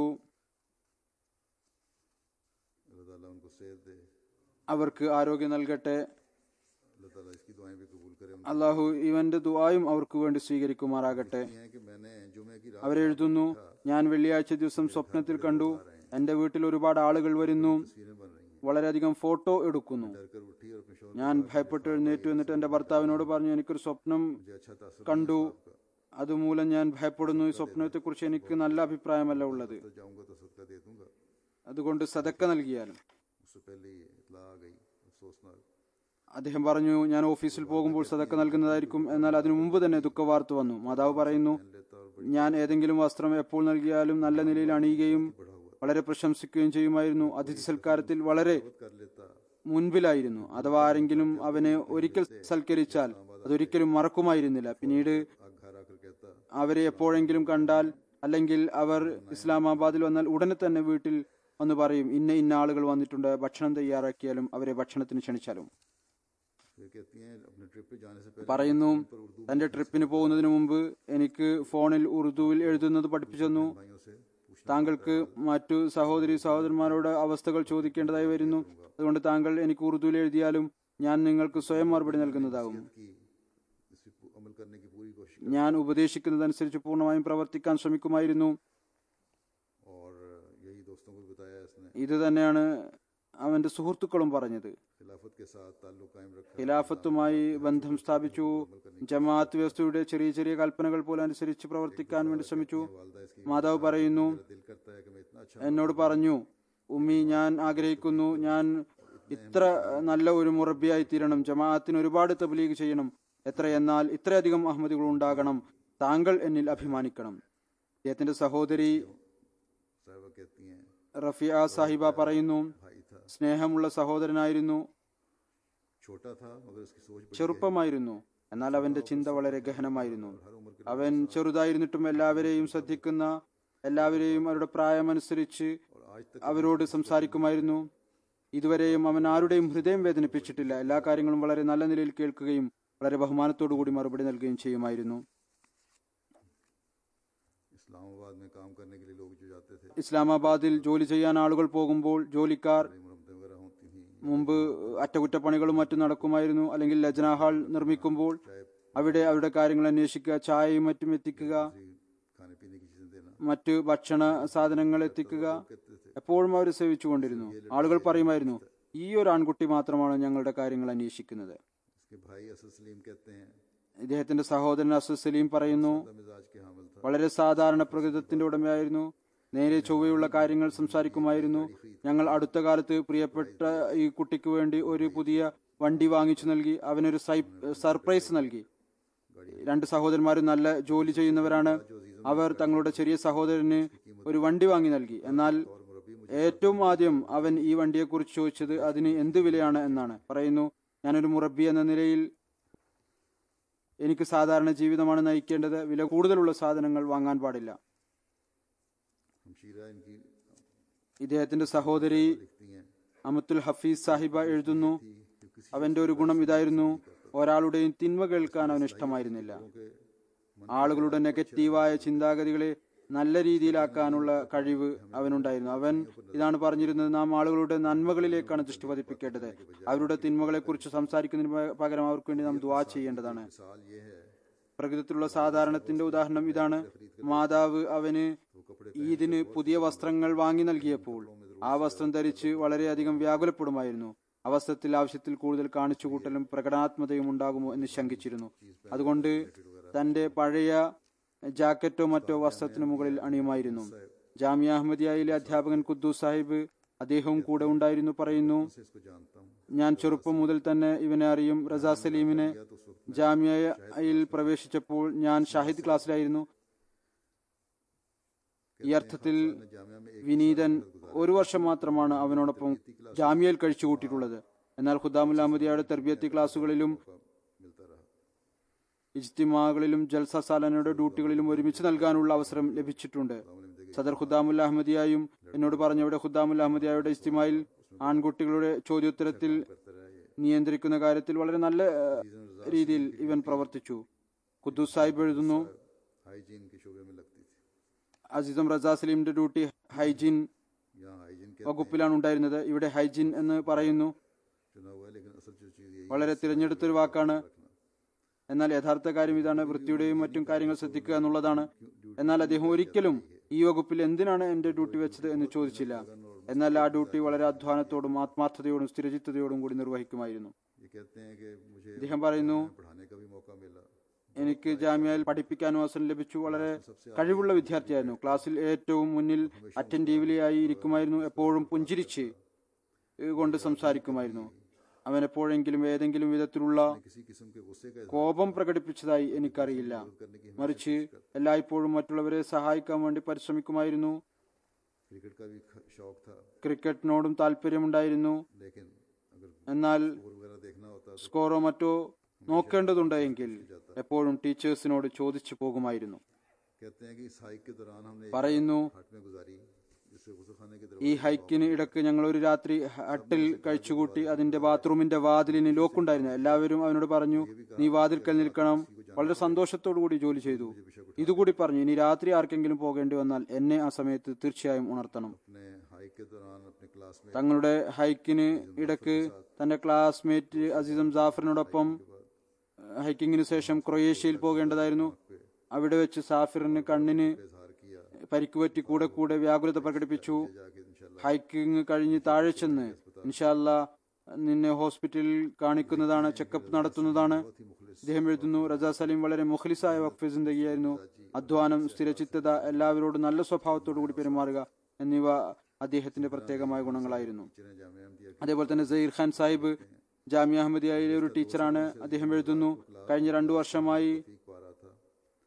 अल्लाह ताला उनको सेहत दे അവർക്ക് ആരോഗ്യം നൽകട്ടെ अल्लाह ताला इसकी दुआएं भी कबूल करे उनकी അള്ളാഹു ഇവന്റെ ദുആയും അവർക്ക് വേണ്ടി സ്വീകരിക്കുമാറാകട്ടെ ये है कि मैंने जुमे की रात അവരെഴുതുന്നു ഞാൻ വെള്ളിയാഴ്ച ദിവസം സ്വപ്നത്തിൽ കണ്ടു എന്റെ വീട്ടിൽ ഒരുപാട് ആളുകൾ വരുന്നു तस्वीरें बन रही हैं വളരെയധികം ഫോട്ടോ എടുക്കുന്നു डर कर उठी और अपने शोर ഞാൻ ഭയപ്പെട്ട് എഴുന്നേറ്റു എന്നിട്ട് എന്റെ ഭർത്താവിനോട് പറഞ്ഞു എനിക്കൊരു സ്വപ്നം मुझे अच्छा तासर കണ്ടു അതുമൂലം ഞാൻ ഭയപ്പെടുന്നു ഈ സ്വപ്നത്തെക്കുറിച്ച് എനിക്ക് നല്ല അഭിപ്രായമല്ല ഉള്ളത് तो जाऊंगा तो सदका दे दूंगा അതുകൊണ്ട് സതക്ക നൽകിയാലും उससे पहले ही इतला आ गई अफसोसनाक അദ്ദേഹം പറഞ്ഞു ഞാൻ ഓഫീസിൽ പോകുമ്പോൾ സതക്ക നൽകുന്നതായിരിക്കും എന്നാൽ അതിനു മുമ്പ് തന്നെ ദുഃഖവാർത്ത വന്നു മാതാവ് പറയുന്നു लेता और ഞാൻ ഏതെങ്കിലും വസ്ത്രം എപ്പോൾ നൽകിയാലും നല്ല നിലയിൽ അണിയുകയും വളരെ പ്രശംസിക്കുകയും ചെയ്യുമായിരുന്നു അതിഥി സൽക്കാരത്തിൽ വളരെ कर लेता മുൻപിലായിരുന്നു അഥവാ ആരെങ്കിലും അവനെ ഒരിക്കൽ സൽക്കരിച്ചാൽ അതൊരിക്കലും മറക്കുമായിരുന്നില്ല പിന്നീട് आग घर आकर कहता അവരെ എപ്പോഴെങ്കിലും കണ്ടാൽ അല്ലെങ്കിൽ അവർ ഇസ്ലാമാബാദിൽ വന്നാൽ ഉടനെ തന്നെ വീട്ടിൽ വന്ന് പറയും ഇന്ന ഇന്ന ആളുകൾ വന്നിട്ടുണ്ട് ഭക്ഷണം തയ്യാറാക്കിയാലും അവരെ ഭക്ഷണത്തിന് ക്ഷണിച്ചാലും फिर कहती हैं अपने ट्रिप पे जाने से पहले പറയുന്നു തന്റെ ട്രിപ്പിന് പോകുന്നതിന് മുമ്പ് എനിക്ക് ഫോണിൽ ഉറുദുവിൽ എഴുതുന്നത് പഠിപ്പിച്ചു തന്നു भाइयों से पूछना താങ്കൾക്ക് മറ്റു സഹോദരി സഹോദരന്മാരോട് അവസ്ഥകൾ ചോദിക്കേണ്ടതായി വരുന്നു അതുകൊണ്ട് താങ്കൾ എനിക്ക് ഉറുദുവിൽ എഴുതിയാലും ഞാൻ നിങ്ങൾക്ക് സ്വയം മറുപടി നൽകുന്നതാകും की इस पे पू- अमल करने की पूरी कोशिश ഞാൻ ഉപദേശിക്കുന്നതനുസരിച്ച് പൂർണ്ണമായും പ്രവർത്തിക്കാൻ ശ്രമിക്കുമായിരുന്നു और यही दोस्तों को भी बताया इसने ഇത് തന്നെയാണ് അവന്റെ സുഹൃത്തുക്കളും പറഞ്ഞത് खिलाफत के साथ ताल्लुक कायम रखा ഖിലാഫത്തുമായി ബന്ധം സ്ഥാപിച്ചു ജമാഅത്ത് വ്യവസ്ഥയുടെ ചെറിയ ചെറിയ കൽപ്പനകൾ പോലെ അനുസരിച്ച് പ്രവർത്തിക്കാൻ വേണ്ടി ശ്രമിച്ചു वालदा इसकी മാതാവ് പറയുന്നു मेरा दिल करता है कि मैं इतना अच्छा എന്നോട് പറഞ്ഞു ഉമ്മി ഞാൻ ആഗ്രഹിക്കുന്നു ഞാൻ ഇത്ര നല്ല ഒരു മുറബിയായി തീരണം ജമാഅത്തിന് ഒരുപാട് തബ്ലീഗ് ചെയ്യണം എത്ര എന്നാൽ ഇത്രയധികം അഹമ്മദികൾ ഉണ്ടാകണം താങ്കൾ എന്നിൽ അഭിമാനിക്കണം അദ്ദേഹത്തിന്റെ സഹോദരി साहिबा कहती हैं റഫിയ സാഹിബ പറയുന്നു भाई था സ്നേഹമുള്ള സഹോദരനായിരുന്നു छोटा था मगर उसकी सोच बड़ी ചെറുപ്പമായിരുന്നു എന്നാൽ അവന്റെ ചിന്ത വളരെ ഗഹനമായിരുന്നു അവൻ ചെറുതായിരുന്നിട്ടും എല്ലാവരെയും ശ്രദ്ധിക്കുന്ന എല്ലാവരെയും അവരുടെ പ്രായമനുസരിച്ച് और आज तक അവരോട് സംസാരിക്കുമായിരുന്നു ഇതുവരെയും അവൻ ആരുടെയും ഹൃദയം വേദനിപ്പിച്ചിട്ടില്ല എല്ലാ കാര്യങ്ങളും വളരെ നല്ല നിലയിൽ കേൾക്കുകയും വളരെ ബഹുമാനത്തോടു കൂടി മറുപടി നൽകുകയും ചെയ്യുമായിരുന്നു इस्लामाबाद में काम करने के लिए लोग जो जाते थे ഇസ്ലാമാബാദിൽ ജോലി ചെയ്യാൻ ആളുകൾ പോകുമ്പോൾ ജോലിക്കാർ मरम्मतें वगैरह होती थी മുമ്പ് അറ്റകുറ്റപ്പണികളും മറ്റും നടക്കുമായിരുന്നു അല്ലെങ്കിൽ ലജ്ന ഹാൾ നിർമ്മിക്കുമ്പോൾ അവിടെ അവരുടെ കാര്യങ്ങൾ അന്വേഷിക്കുക ചായയും മറ്റും എത്തിക്കുക खाने पीने की चीजें देना മറ്റ് ഭക്ഷണ സാധനങ്ങൾ എത്തിക്കുക कहते थे എപ്പോഴും അവർ സേവിച്ചുകൊണ്ടിരുന്നു ആളുകൾ പറയുമായിരുന്നു ഈ ഒരു ആൺകുട്ടി മാത്രമാണ് ഞങ്ങളുടെ കാര്യങ്ങൾ അന്വേഷിക്കുന്നത് इसके भाई असद सलीम कहते हैं ഇദ്ദേഹത്തിന്റെ സഹോദരൻ അസദ് സലീം പറയുന്നു बड़ा मिजाज के हामिल था വളരെ സാധാരണ പ്രകൃതത്തിന്റെ ഉടമയായിരുന്നു നേരെ ചൊവ്വയുള്ള കാര്യങ്ങൾ സംസാരിക്കുമായിരുന്നു ഞങ്ങൾ അടുത്ത കാലത്ത് പ്രിയപ്പെട്ട ഈ കുട്ടിക്ക് വേണ്ടി ഒരു പുതിയ വണ്ടി വാങ്ങിച്ചു നൽകി അവനൊരു സൈ- സർപ്രൈസ് നൽകി രണ്ട് സഹോദരന്മാരും നല്ല ജോലി ചെയ്യുന്നവരാണ് അവർ തങ്ങളുടെ ചെറിയ സഹോദരന് ഒരു വണ്ടി വാങ്ങി നൽകി എന്നാൽ ഏറ്റവും ആദ്യം അവൻ ഈ വണ്ടിയെക്കുറിച്ച് ചോദിച്ചത് അതിന് എന്ത് വിലയാണ് എന്നാണ് പറയുന്നു ഞാനൊരു മുറബി എന്ന നിലയിൽ എനിക്ക് സാധാരണ ജീവിതമാണ് നയിക്കേണ്ടത് വില കൂടുതലുള്ള സാധനങ്ങൾ വാങ്ങാൻ പാടില്ല हमशीरा इनकी ഇദ്ദേഹത്തിന്റെ സഹോദരി लिखती हैं അമത്തുൽ ഹഫീസ് സാഹിബ എഴുതുന്നു അവന്റെ ഒരു ഗുണം ഇതായിരുന്നു ഒരാളുടെയും തിന്മ കേൾക്കാൻ അവന് ഇഷ്ടമായിരുന്നില്ല कि ആളുകളുടെ നെഗറ്റീവായ ചിന്താഗതികളെ നല്ല രീതിയിലാക്കാനുള്ള കഴിവ് അവനുണ്ടായിരുന്നു അവൻ ഇതാണ് പറഞ്ഞിരുന്നത് നാം ആളുകളുടെ നന്മകളിലേക്കാണ് ദൃഷ്ടി പതിപ്പിക്കേണ്ടത് അവരുടെ തിന്മകളെ കുറിച്ച് സംസാരിക്കുന്നതിന് പ- പകരം അവർക്ക് വേണ്ടി നാം ദ്വാ ചെയ്യേണ്ടതാണ് मिसाल ये है പ്രകൃതത്തിലുള്ള സാധാരണത്തിന്റെ ഉദാഹരണം ഇതാണ് മാതാവ് അവന് ഈദിന് പുതിയ വസ്ത്രങ്ങൾ വാങ്ങി നൽകിയപ്പോൾ ആ വസ്ത്രം ധരിച്ച് വളരെയധികം വ്യാകുലപ്പെടുമായിരുന്നു ആ വസ്ത്രത്തിൽ ആവശ്യത്തിൽ കൂടുതൽ കാണിച്ചുകൂട്ടലും പ്രകടനാത്മതയും ഉണ്ടാകുമോ എന്ന് ശങ്കിച്ചിരുന്നു അതുകൊണ്ട് തന്റെ പഴയ ജാക്കറ്റോ മറ്റോ വസ്ത്രത്തിന് മുകളിൽ അണിയുമായിരുന്നു ജാമിയ അഹമ്മദിയയിലെ അധ്യാപകൻ കുദ്ദൂസ് സാഹിബ് അദ്ദേഹവും കൂടെ ഉണ്ടായിരുന്നു പറയുന്നു से इसको जानता हूँ ഞാൻ ചെറുപ്പം മുതൽ തന്നെ ഇവനെ അറിയും റസാ സലീമിനെ ജാമ്യയിൽ പ്രവേശിച്ചപ്പോൾ ഞാൻ ഷാഹിദ് ക്ലാസ്സിലായിരുന്നു ഈ അർത്ഥത്തിൽ जामिया में एक വിനീതൻ ഒരു വർഷം മാത്രമാണ് അവനോടൊപ്പം ജാമ്യയിൽ കഴിച്ചുകൂട്ടിയിട്ടുള്ളത് എന്നാൽ ഖുദ്ദാമുൽ അഹമ്മദിയുടെ തെർബിയത്തി ക്ലാസ്സുകളിലും मिलता रहा ഇജ്തിമാകളിലും ജൽസ സാലാനയുടെ ഡ്യൂട്ടികളിലും ഒരുമിച്ച് നൽകാനുള്ള അവസരം ലഭിച്ചിട്ടുണ്ട് സദർ ഖുദ്ദാമുൽ അഹമ്മദിയായും എന്നോട് പറഞ്ഞവിടെ ഖുദ്ദാമുൽ അഹമ്മദിയായുടെ ഇസ്തിമായിൽ ആൺകുട്ടികളുടെ ചോദ്യോത്തരത്തിൽ നിയന്ത്രിക്കുന്ന കാര്യത്തിൽ വളരെ നല്ല ഏഹ്, രീതിയിൽ ഇവൻ പ്രവർത്തിച്ചു ഖുദ്ദൂസ് സാഹിബ് എഴുതുന്നു हाइजीन के शोबे में लगती थी അസീസം റസാ സലീമിന്റെ ഡ്യൂട്ടി ഹൈജീൻ यहाँ हाइजीन के വകുപ്പിലാണ് ഉണ്ടായിരുന്നത് ഇവിടെ ഹൈജീൻ എന്ന് പറയുന്നു चुना हुआ है लेकिन असल जो चीज़ यही വളരെ തിരഞ്ഞെടുത്തൊരു വാക്കാണ് എന്നാൽ യഥാർത്ഥ കാര്യം ഇതാണ് വൃത്തിയുടെയും മറ്റും കാര്യങ്ങൾ ശ്രദ്ധിക്കുക എന്നുള്ളതാണ് എന്നാൽ അദ്ദേഹം ഒരിക്കലും ഈ വകുപ്പിൽ എന്തിനാണ് എന്റെ ഡ്യൂട്ടി വെച്ചത് എന്ന് ചോദിച്ചില്ല എന്നാൽ ആ ഡ്യൂട്ടി വളരെ അധ്വാനത്തോടും ആത്മാർത്ഥതയോടും സ്ഥിരചിത്തതയോടും കൂടി നിർവഹിക്കുമായിരുന്നു ये कहते हैं कि मुझे അദ്ദേഹം പറയുന്നു पढ़ाने का भी मौका मिला എനിക്ക് ജാമ്യയിൽ പഠിപ്പിക്കാനും അവസരം ലഭിച്ചു വളരെ കഴിവുള്ള വിദ്യാർത്ഥിയായിരുന്നു ക്ലാസ്സിൽ ഏറ്റവും മുന്നിൽ അറ്റൻറ്റീവ്ലി ആയി ഇരിക്കുമായിരുന്നു എപ്പോഴും പുഞ്ചിരിച്ച് ഏഹ് കൊണ്ട് സംസാരിക്കുമായിരുന്നു അവൻ എപ്പോഴെങ്കിലും ഏതെങ്കിലും വിധത്തിലുള്ള किसी किस्म के गुस्से का കോപം പ്രകടിപ്പിച്ചതായി എനിക്കറിയില്ല മറിച്ച് എല്ലായ്പ്പോഴും മറ്റുള്ളവരെ സഹായിക്കാൻ വേണ്ടി പരിശ്രമിക്കുമായിരുന്നു क्रिकेट का भी ख- शौक था ക്രിക്കറ്റിനോടും താല്പര്യമുണ്ടായിരുന്നു लेकिन अगर എന്നാൽ स्कोर वगैरह देखना होता तो സ്കോറോ മറ്റോ നോക്കേണ്ടതുണ്ടെങ്കിൽ എപ്പോഴും ടീച്ചേഴ്സിനോട് ചോദിച്ചു പോകുമായിരുന്നു कहते हैं कि इस हाइक के दौरान हमने एक പറയുന്നു हट में गुजारी जिससे गुस्ल खाने के ഈ ഹൈക്കിന് ഇടക്ക് ഞങ്ങൾ ഒരു രാത്രി ഹട്ടിൽ കഴിച്ചുകൂട്ടി അതിന്റെ ബാത്റൂമിന്റെ വാതിലിന് ലോക്കുണ്ടായിരുന്നു എല്ലാവരും അവനോട് പറഞ്ഞു നീ വാതിൽക്കൽ നിൽക്കണം വളരെ സന്തോഷത്തോടു കൂടി ജോലി ചെയ്തു ഇതുകൂടി പറഞ്ഞു ഇനി രാത്രി ആർക്കെങ്കിലും പോകേണ്ടി വന്നാൽ എന്നെ ആ സമയത്ത് തീർച്ചയായും ഉണർത്തണം अपने हाइक के दौरान अपने क्लास में തങ്ങളുടെ ഹൈക്കിന് ഇടക്ക് തന്റെ ക്ലാസ്മേറ്റ് അസീസം ജാഫറിനോടൊപ്പം ഹൈക്കിങ്ങിന് ശേഷം ക്രൊയേഷ്യയിൽ പോകേണ്ടതായിരുന്നു അവിടെ വെച്ച് സാഫിറിന് കണ്ണിന് इजहार किया പരിക്കുപറ്റി കൂടെ കൂടെ വ്യാകുലത പ്രകടിപ്പിച്ചു जाके इंशाल्लाह ഹൈക്കിങ് കഴിഞ്ഞ് താഴെ ചെന്ന് ഇൻഷാല്ല നിന്നെ ഹോസ്പിറ്റലിൽ കാണിക്കുന്നതാണ് ചെക്കപ്പ് നടത്തുന്നതാണ് ഇദ്ദേഹം എഴുതുന്നു റജാ സലീം വളരെ മുഖലിസായ വഖഫ് ജിന്ദഗിയായിരുന്നു അധ്വാനം സ്ഥിരചിത്തത എല്ലാവരോടും നല്ല സ്വഭാവത്തോടു കൂടി പെരുമാറുക എന്നിവ അദ്ദേഹത്തിന്റെ പ്രത്യേകമായ ഗുണങ്ങളായിരുന്നു टीचर हैं जामिया अहमदिया की അതേപോലെ തന്നെ സഹീർ ഖാൻ സാഹിബ് ജാമിയ അഹമ്മദിയയിലെ ഒരു ടീച്ചറാണ് അദ്ദേഹം എഴുതുന്നു കഴിഞ്ഞ രണ്ടു വർഷമായി तौफीक पा रहा था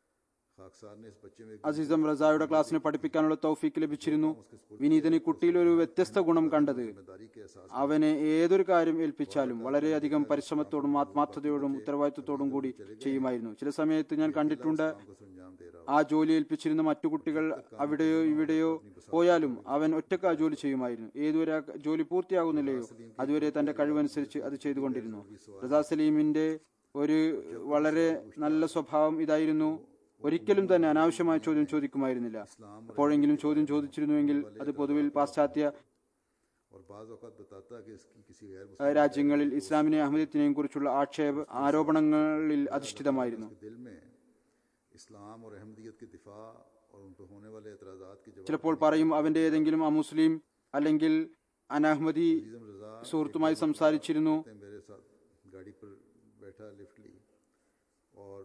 खाकसार ने इस बच्चे में एक അസീസം റസായുടെ ക്ലാസ്സിനെ പഠിപ്പിക്കാനുള്ള തൗഫീക്ക് ലഭിച്ചിരുന്നു വിനീതന് കുട്ടിയിൽ ഒരു വ്യത്യസ്ത ഗുണം കണ്ടത് जिम्मेदारी के एहसास അവനെ ഏതൊരു കാര്യം ഏൽപ്പിച്ചാലും വളരെയധികം പരിശ്രമത്തോടും ആത്മാർത്ഥതയോടും ഉത്തരവാദിത്വത്തോടും കൂടി ചെയ്യുമായിരുന്നു ചില സമയത്ത് ഞാൻ കണ്ടിട്ടുണ്ട് को संजाम दे रहा ആ ജോലി ഏൽപ്പിച്ചിരുന്ന മറ്റു കുട്ടികൾ അവിടെയോ ഇവിടെയോ പോയാലും അവൻ ഒറ്റക്ക് ആ ജോലി ചെയ്യുമായിരുന്നു ഏതുവരെ ആ ജോലി പൂർത്തിയാകുന്നില്ലയോ അതുവരെ തന്റെ കഴിവനുസരിച്ച് അത് ചെയ്തുകൊണ്ടിരുന്നു റസാ സലീമിന്റെ ഒരു വളരെ നല്ല സ്വഭാവം ഇതായിരുന്നു ഒരിക്കലും തന്നെ അനാവശ്യമായ ചോദ്യം ചോദിക്കുമായിരുന്നില്ല എപ്പോഴെങ്കിലും ചോദ്യം ചോദിച്ചിരുന്നുവെങ്കിൽ അത് പൊതുവിൽ പാശ്ചാത്യ और बाज औक़ात बताता कि इसकी किसी गैर मुस्लिम ഏഹ്, രാജ്യങ്ങളിൽ ഇസ്ലാമിനെ അഹമ്മദത്തിനെയും കുറിച്ചുള്ള ആക്ഷേപ ആരോപണങ്ങളിൽ അധിഷ്ഠിതമായിരുന്നു के दिल में इस्लाम और अहमदियत के दिफा और उन पर होने वाले एतराज़ात के जवाब ചിലപ്പോൾ പറയും അവന്റെ ഏതെങ്കിലും അമുസ്ലിം അല്ലെങ്കിൽ അനഹമ്മദി इज़म रज़ा സുഹൃത്തുമായി സംസാരിച്ചിരുന്നു ने मेरे साथ गाड़ी पर बैठा लिफ्ट ली और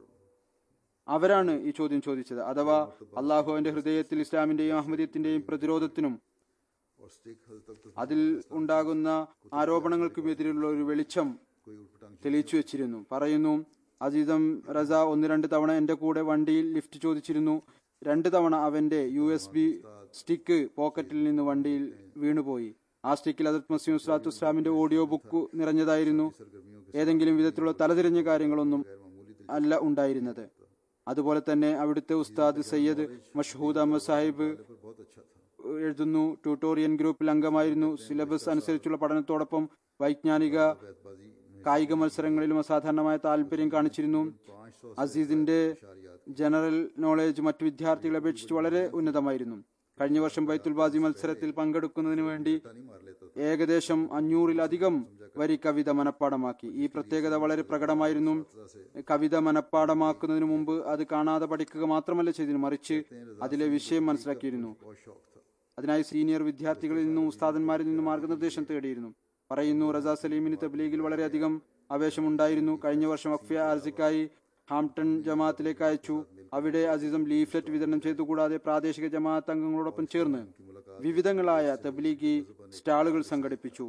അവരാണ് ഈ ചോദ്യം ചോദിച്ചത് അഥവാ അള്ളാഹു അവന്റെ ഹൃദയത്തിൽ ഇസ്ലാമിന്റെയും അഹമ്മദീയത്തിന്റെയും പ്രതിരോധത്തിനും और स्टिक हल तक तो അതിൽ ഉണ്ടാകുന്ന ആരോപണങ്ങൾക്കും എതിരെയുള്ള ഒരു വെളിച്ചം कोई उठपटांग തെളിയിച്ചു വെച്ചിരുന്നു പറയുന്നു അസീസം റസ ഒന്ന് രണ്ട് തവണ എന്റെ കൂടെ വണ്ടിയിൽ ലിഫ്റ്റ് ചോദിച്ചിരുന്നു രണ്ട് തവണ അവന്റെ യു എസ് ബി സ്റ്റിക്ക് പോക്കറ്റിൽ നിന്ന് വണ്ടിയിൽ വീണുപോയി ആ സ്റ്റിക്കിൽ അദത് മസീം സ്വലാത്തു ഇസ്ലാമിന്റെ ഓഡിയോ ബുക്ക് നിറഞ്ഞതായിരുന്നു ഏതെങ്കിലും വിധത്തിലുള്ള തലതിരിഞ്ഞ കാര്യങ്ങളൊന്നും അല്ല ഉണ്ടായിരുന്നത് അതുപോലെ തന്നെ അവിടുത്തെ ഉസ്താദ് സയ്യദ് മഷഹൂദ് അഹമ്മദ് സാഹിബ് पर बहुत अच्छा था എഴുതുന്നു ട്യൂട്ടോറിയൻ ഗ്രൂപ്പിൽ അംഗമായിരുന്നു സിലബസ് അനുസരിച്ചുള്ള പഠനത്തോടൊപ്പം വൈജ്ഞാനിക बैतबाजी में കായിക മത്സരങ്ങളിലും അസാധാരണമായ താല്പര്യം കാണിച്ചിരുന്നു पाँच सौ അസീസിന്റെ अशारियात ജനറൽ നോളേജ് മറ്റു വിദ്യാർത്ഥികളെ അപേക്ഷിച്ച് വളരെ ഉന്നതമായിരുന്നു കഴിഞ്ഞ വർഷം ബൈത്തുൽ ബാസി മത്സരത്തിൽ പങ്കെടുക്കുന്നതിന് വേണ്ടി नहीं मार लेता था ഏകദേശം അഞ്ഞൂറിലധികം വരി കവിത മനഃപ്പാടമാക്കി ഈ പ്രത്യേകത വളരെ പ്രകടമായിരുന്നു കവിത മനഃപ്പാടമാക്കുന്നതിന് മുമ്പ് അത് കാണാതെ പഠിക്കുക മാത്രമല്ല ചെയ്തിരുന്നു മറിച്ച് അതിലെ വിഷയം മനസ്സിലാക്കിയിരുന്നു बहुत शौक था അതിനായി സീനിയർ വിദ്യാർത്ഥികളിൽ നിന്നും ഉസ്താദന്മാരിൽ നിന്നും മാർഗനിർദ്ദേശം തേടിയിരുന്നു പറയുന്നു റസാ സലീമിന് തബ്ലീഗിൽ വളരെയധികം ആവേശമുണ്ടായിരുന്നു കഴിഞ്ഞ വർഷം അക്ഫിയ ആർസിക്കായി ഹാംപ്ടൺ ജമാഅത്തിലേക്ക് അയച്ചു അവിടെ അസീസം ലീഫ്ലെറ്റ് വിതരണം ചെയ്തു കൂടാതെ പ്രാദേശിക ജമാഅത്ത് അംഗങ്ങളോടൊപ്പം ചേർന്ന് വിവിധങ്ങളായ തബ്ലീഗി സ്റ്റാളുകൾ സംഘടിപ്പിച്ചു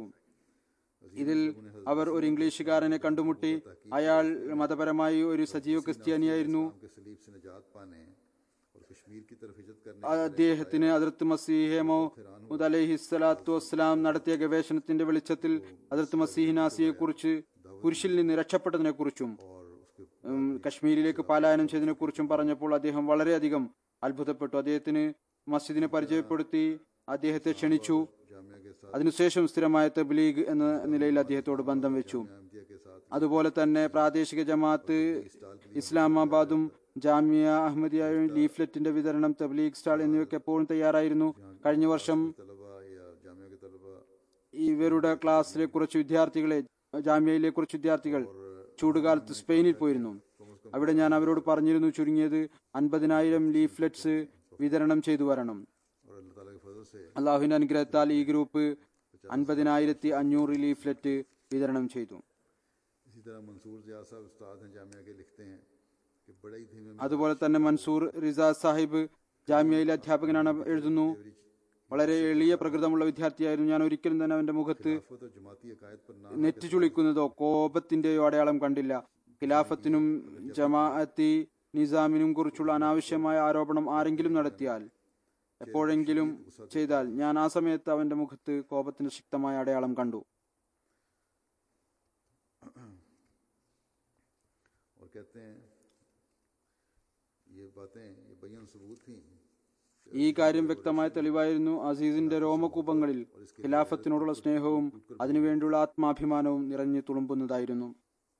ഇതിൽ അവർ ഒരു ഇംഗ്ലീഷുകാരനെ കണ്ടുമുട്ടി അയാൾ മതപരമായി ഒരു സജീവ ക്രിസ്ത്യാനിയായിരുന്നു के सलीब से निजात पाने और कश्मीर की तरफ हिजरत करने അദ്ദേഹത്തിന് അതിർത്ത് മസീഹമോ അലഹിസ്സലാത്തു വസ്സലാം നടത്തിയ ഗവേഷണത്തിന്റെ വെളിച്ചത്തിൽ അതിർത്ത് മസീഹിനാസിയെ കുറിച്ച് കുരിശിൽ നിന്ന് രക്ഷപ്പെട്ടതിനെ കുറിച്ചും और उसके കശ്മീരിലേക്ക് പലായനം ചെയ്തതിനെ കുറിച്ചും പറഞ്ഞപ്പോൾ അദ്ദേഹം വളരെയധികം അത്ഭുതപ്പെട്ടു അദ്ദേഹത്തിന് മസ്ജിദിനെ പരിചയപ്പെടുത്തി അദ്ദേഹത്തെ ക്ഷണിച്ചു जामिया के साथ അതിനുശേഷം സ്ഥിരമായ തബ്ലീഗ് എന്ന നിലയിൽ അദ്ദേഹത്തോട് ബന്ധം വെച്ചു अहमदिया के साथ അതുപോലെ തന്നെ പ്രാദേശിക ജമാഅത്ത് ഇസ്ലാമാബാദും ജാമിയ അഹമ്മദിയായും ലീഫ്ലെറ്റിന്റെ വിതരണം തബ്ലീഗ് സ്റ്റാൾ എന്നിവയ്ക്ക് എപ്പോഴും തയ്യാറായിരുന്നു കഴിഞ്ഞ വർഷം तलबा या जामिया के तलबा ഇവരുടെ ക്ലാസ്സിലെ കുറച്ച് വിദ്യാർത്ഥികളെ ജാമ്യയിലെ കുറച്ച് വിദ്യാർത്ഥികൾ ചൂടുകാലത്ത് സ്പെയിനിൽ പോയിരുന്നു അവിടെ ഞാൻ അവരോട് പറഞ്ഞിരുന്നു ചുരുങ്ങിയത് അൻപതിനായിരം ലീഫ്ലെറ്റ്സ് വിതരണം ചെയ്തു വരണം और अल्लाह ताला के फजल से അള്ളാഹുവിന്റെ അനുഗ്രഹത്താൽ ഈ ഗ്രൂപ്പ് അൻപതിനായിരത്തി അഞ്ഞൂറ് ലീഫ്ലെറ്റ് വിതരണം ചെയ്തു इसी तरह मंसूर जिया साहब उस्ताद हैं जामिया के लिखते हैं कि बड़े ही धीमे അതുപോലെ തന്നെ മൻസൂർ റിസാസ് സാഹിബ് ജാമ്യയിലെ അധ്യാപകനാണ് എഴുതുന്നു വളരെ എളിയ പ്രകൃതമുള്ള വിദ്യാർത്ഥിയായിരുന്നു ഞാൻ ഒരിക്കലും തന്നെ അവന്റെ മുഖത്ത് खिलाफत और जमाती अकायद पर ना നെറ്റ് ചുളിക്കുന്നതോ കോപത്തിന്റെയോ അടയാളം കണ്ടില്ല ഖിലാഫത്തിനും ജമാഅത്തി നിസാമിനും കുറിച്ചുള്ള അനാവശ്യമായ ആരോപണം ആരെങ്കിലും നടത്തിയാൽ എപ്പോഴെങ്കിലും ചെയ്താൽ ഞാൻ ആ സമയത്ത് അവന്റെ മുഖത്ത് കോപത്തിന്റെ ശക്തമായ അടയാളം കണ്ടു और कहते हैं ये बातें ये बयान सबूत थी ഈ കാര്യം വ്യക്തമായ തെളിവായിരുന്നു അസീസിന്റെ രോമകൂപങ്ങളിൽ ഖിലാഫത്തിനോടുള്ള സ്നേഹവും അതിനുവേണ്ടിയുള്ള ആത്മാഭിമാനവും നിറഞ്ഞു തുളുമ്പുന്നതായിരുന്നു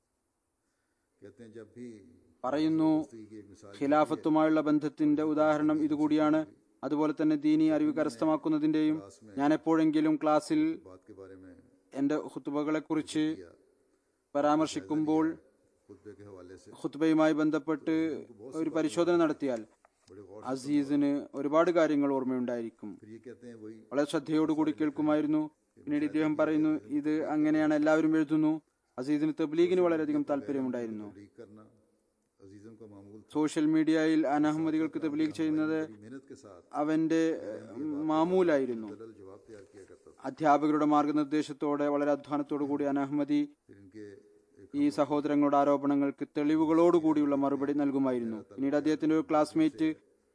कहते हैं जब भी പറയുന്നു की एक मिसाल ഖിലാഫത്തുമായുള്ള ബന്ധത്തിന്റെ ഉദാഹരണം ഇതുകൂടിയാണ് അതുപോലെ തന്നെ ദീനി അറിവ് കരസ്ഥമാക്കുന്നതിന്റെയും ഞാൻ എപ്പോഴെങ്കിലും ക്ലാസ്സിൽ बात के बारे में എന്റെ ഹുത്തുബകളെ കുറിച്ച് പരാമർശിക്കുമ്പോൾ खुतबे के हवाले से ഖുത്ബയുമായി ബന്ധപ്പെട്ട് ഒരു പരിശോധന നടത്തിയാൽ बड़े गौर അസീസിന് ഒരുപാട് കാര്യങ്ങൾ ഓർമ്മയുണ്ടായിരിക്കും फिर ये कहते हैं वही വളരെ ശ്രദ്ധയോടുകൂടി കേൾക്കുമായിരുന്നു പിന്നീട് ഇദ്ദേഹം പറയുന്നു ഇത് അങ്ങനെയാണ് എല്ലാവരും എഴുതുന്നു അസീസിന് തബ്ലീഗിന് വളരെയധികം താല്പര്യമുണ്ടായിരുന്നു तबलीग करना अजीजम का मामूल था സോഷ്യൽ മീഡിയയിൽ അനഹമ്മദികൾക്ക് തബ്ലീഗ് ചെയ്യുന്നത് बड़ी मेहनत के साथ അവന്റെ ഏഹ്, മാമൂലായിരുന്നു सरल जवाब तैयार किया करता था അധ്യാപകരുടെ മാർഗനിർദ്ദേശത്തോടെ വളരെ അധ്വാനത്തോടു കൂടി അനഹമ്മദി फिर इनके एक ഈ സഹോദരങ്ങളുടെ ആരോപണങ്ങൾക്ക് തെളിവുകളോടുകൂടിയുള്ള മറുപടി നൽകുമായിരുന്നു പിന്നീട് അദ്ദേഹത്തിന്റെ ഒരു ക്ലാസ്മേറ്റ്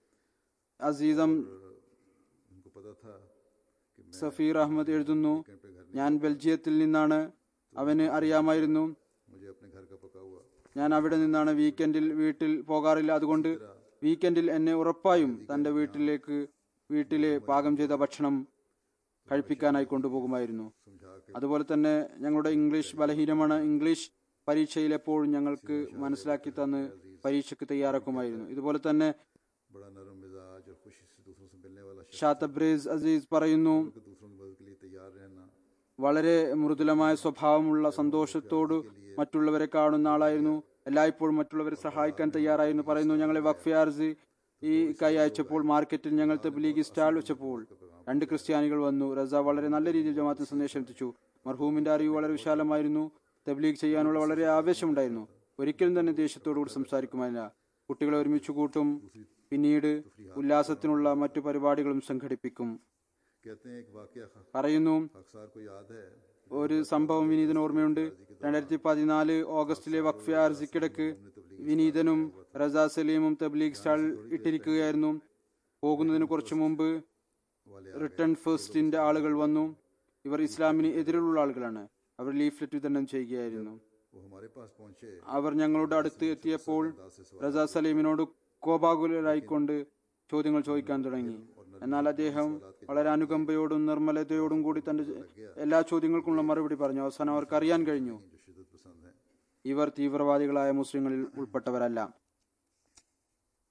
അസീസം उनको पता था कि मैं സഫീർ അഹമ്മദ് എഴുതുന്നു वीकेंड पे घर ഞാൻ ബെൽജിയത്തിൽ നിന്നാണ് അവന് അറിയാമായിരുന്നു मुझे अपने घर का पका हुआ ഞാൻ അവിടെ നിന്നാണ് വീക്കെൻഡിൽ വീട്ടിൽ പോകാറില്ല അതുകൊണ്ട് വീക്കെൻഡിൽ എന്നെ ഉറപ്പായും തന്റെ വീട്ടിലേക്ക് വീട്ടിലെ പാകം ചെയ്ത ഭക്ഷണം കഴിപ്പിക്കാനായി കൊണ്ടുപോകുമായിരുന്നു समझा के അതുപോലെ തന്നെ ഞങ്ങളുടെ ഇംഗ്ലീഷ് ബലഹീനമാണ് ഇംഗ്ലീഷ് പരീക്ഷയിൽ എപ്പോഴും ഞങ്ങൾക്ക് മനസ്സിലാക്കി തന്ന് പരീക്ഷയ്ക്ക് തയ്യാറാക്കുമായിരുന്നു ഇതുപോലെ തന്നെ बड़ा नरम मिजाज और खुशी से दूसरों से मिलने वाला शख्स ഷാ തബ്രീസ് അസീസ് പറയുന്നു को दूसरों की मदद के लिए तैयार रहना വളരെ മൃദുലമായ സ്വഭാവമുള്ള സന്തോഷത്തോട് മറ്റുള്ളവരെ കാണുന്ന ആളായിരുന്നു എല്ലായ്പ്പോഴും മറ്റുള്ളവരെ സഹായിക്കാൻ തയ്യാറായിരുന്നു പറയുന്നു ഞങ്ങളെ വഖഫിയാർസി ഈ കൈ അയച്ചപ്പോൾ മാർക്കറ്റിൽ ഞങ്ങൾ തബ്ലീഗി സ്റ്റാൾ വെച്ചപ്പോൾ രണ്ട് ക്രിസ്ത്യാനികൾ വന്നു റസ വളരെ നല്ല രീതിയിൽ ജമാഅത്തിന് സന്ദേശം എത്തിച്ചു മർഹൂമിന്റെ അറിവ് വളരെ വിശാലമായിരുന്നു തബ്ലീഗ് ചെയ്യാനുള്ള വളരെ ആവേശമുണ്ടായിരുന്നു ഒരിക്കലും തന്നെ ദേഷ്യത്തോടുകൂടി സംസാരിക്കുമായില്ല കുട്ടികളെ ഒരുമിച്ച് കൂട്ടും പിന്നീട് ഉല്ലാസത്തിനുള്ള മറ്റു പരിപാടികളും സംഘടിപ്പിക്കും कहते हैं एक वाकया പറയുന്നു अक्सर को याद है ഒരു സംഭവം വിനീതന് ഓർമ്മയുണ്ട് രണ്ടായിരത്തി പതിനാല് ഓഗസ്റ്റിലെ വഖഫ് ആർസിക്കിടക്ക് വിനീതനും റസാ സലീമും തബ്ലീഗ് സ്റ്റാൾ ഇട്ടിരിക്കുകയായിരുന്നു പോകുന്നതിന് കുറച്ചു മുമ്പ് റിട്ടേൺ ഫസ്റ്റ് ആളുകൾ വന്നു ഇവർ ഇസ്ലാമിന് എതിരുള്ള ആളുകളാണ് അവർ ലീഫ്ലെറ്റ് വിതരണം ചെയ്യുകയായിരുന്നു वो हमारे पास पहुंचे അവർ ഞങ്ങളുടെ അടുത്ത് എത്തിയപ്പോൾ റസാ സലീമിനോട് കോപാകുലരായിക്കൊണ്ട് ചോദ്യങ്ങൾ ചോദിക്കാൻ തുടങ്ങി എന്നാൽ അദ്ദേഹം വളരെ അനുകമ്പയോടും നിർമ്മലതയോടും കൂടി തന്റെ എല്ലാ ചോദ്യങ്ങൾക്കുള്ള മറുപടി പറഞ്ഞു അവസാനം അവർക്ക് അറിയാൻ കഴിഞ്ഞു जो शिदत पसंद हैं ഇവർ തീവ്രവാദികളായ മുസ്ലിങ്ങളിൽ ഉൾപ്പെട്ടവരല്ല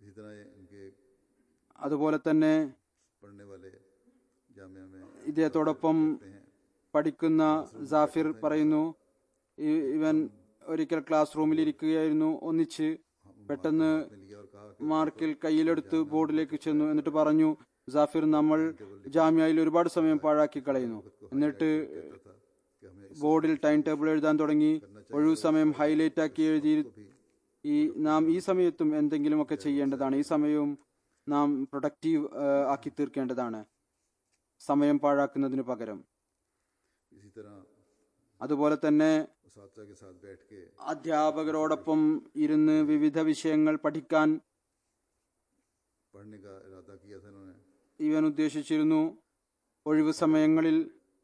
इसी तरह इनके അതുപോലെ തന്നെ पढ़ने वाले जामिया में ഇദ്ദേഹത്തോടൊപ്പം പഠിക്കുന്ന ജാഫിർ പറയുന്നു "ഇ- ഇവൻ ഒരിക്കൽ ക്ലാസ് റൂമിൽ ഇരിക്കുകയായിരുന്നു ഒന്നിച്ച് പെട്ടെന്ന് लिया और कहा മാർക്കിൽ കയ്യിലെടുത്ത് ബോർഡിലേക്ക് ചെന്നു എന്നിട്ട് പറഞ്ഞു ജാഫിർ നമ്മൾ ജാമ്യയിൽ ഒരുപാട് സമയം പാഴാക്കി കളയുന്നു എന്നിട്ട് था कि हमें ബോർഡിൽ ടൈം ടേബിൾ എഴുതാൻ തുടങ്ങി ഒഴിവു സമയം ഹൈലൈറ്റ് ആക്കി എഴുതി ഈ നാം ഈ സമയത്തും എന്തെങ്കിലുമൊക്കെ ചെയ്യേണ്ടതാണ് ഈ സമയവും നാം പ്രൊഡക്റ്റീവ് ആക്കി തീർക്കേണ്ടതാണ് സമയം പാഴാക്കുന്നതിന് പകരം इसी तरह അതുപോലെ തന്നെ उस के साथ बैठ के അധ്യാപകരോടൊപ്പം ഇരുന്ന് വിവിധ വിഷയങ്ങൾ പഠിക്കാൻ पढ़ने का इरादा किया था इन्होंने ഇവൻ ഉദ്ദേശിച്ചിരുന്നു ഒഴിവു സമയങ്ങളിൽ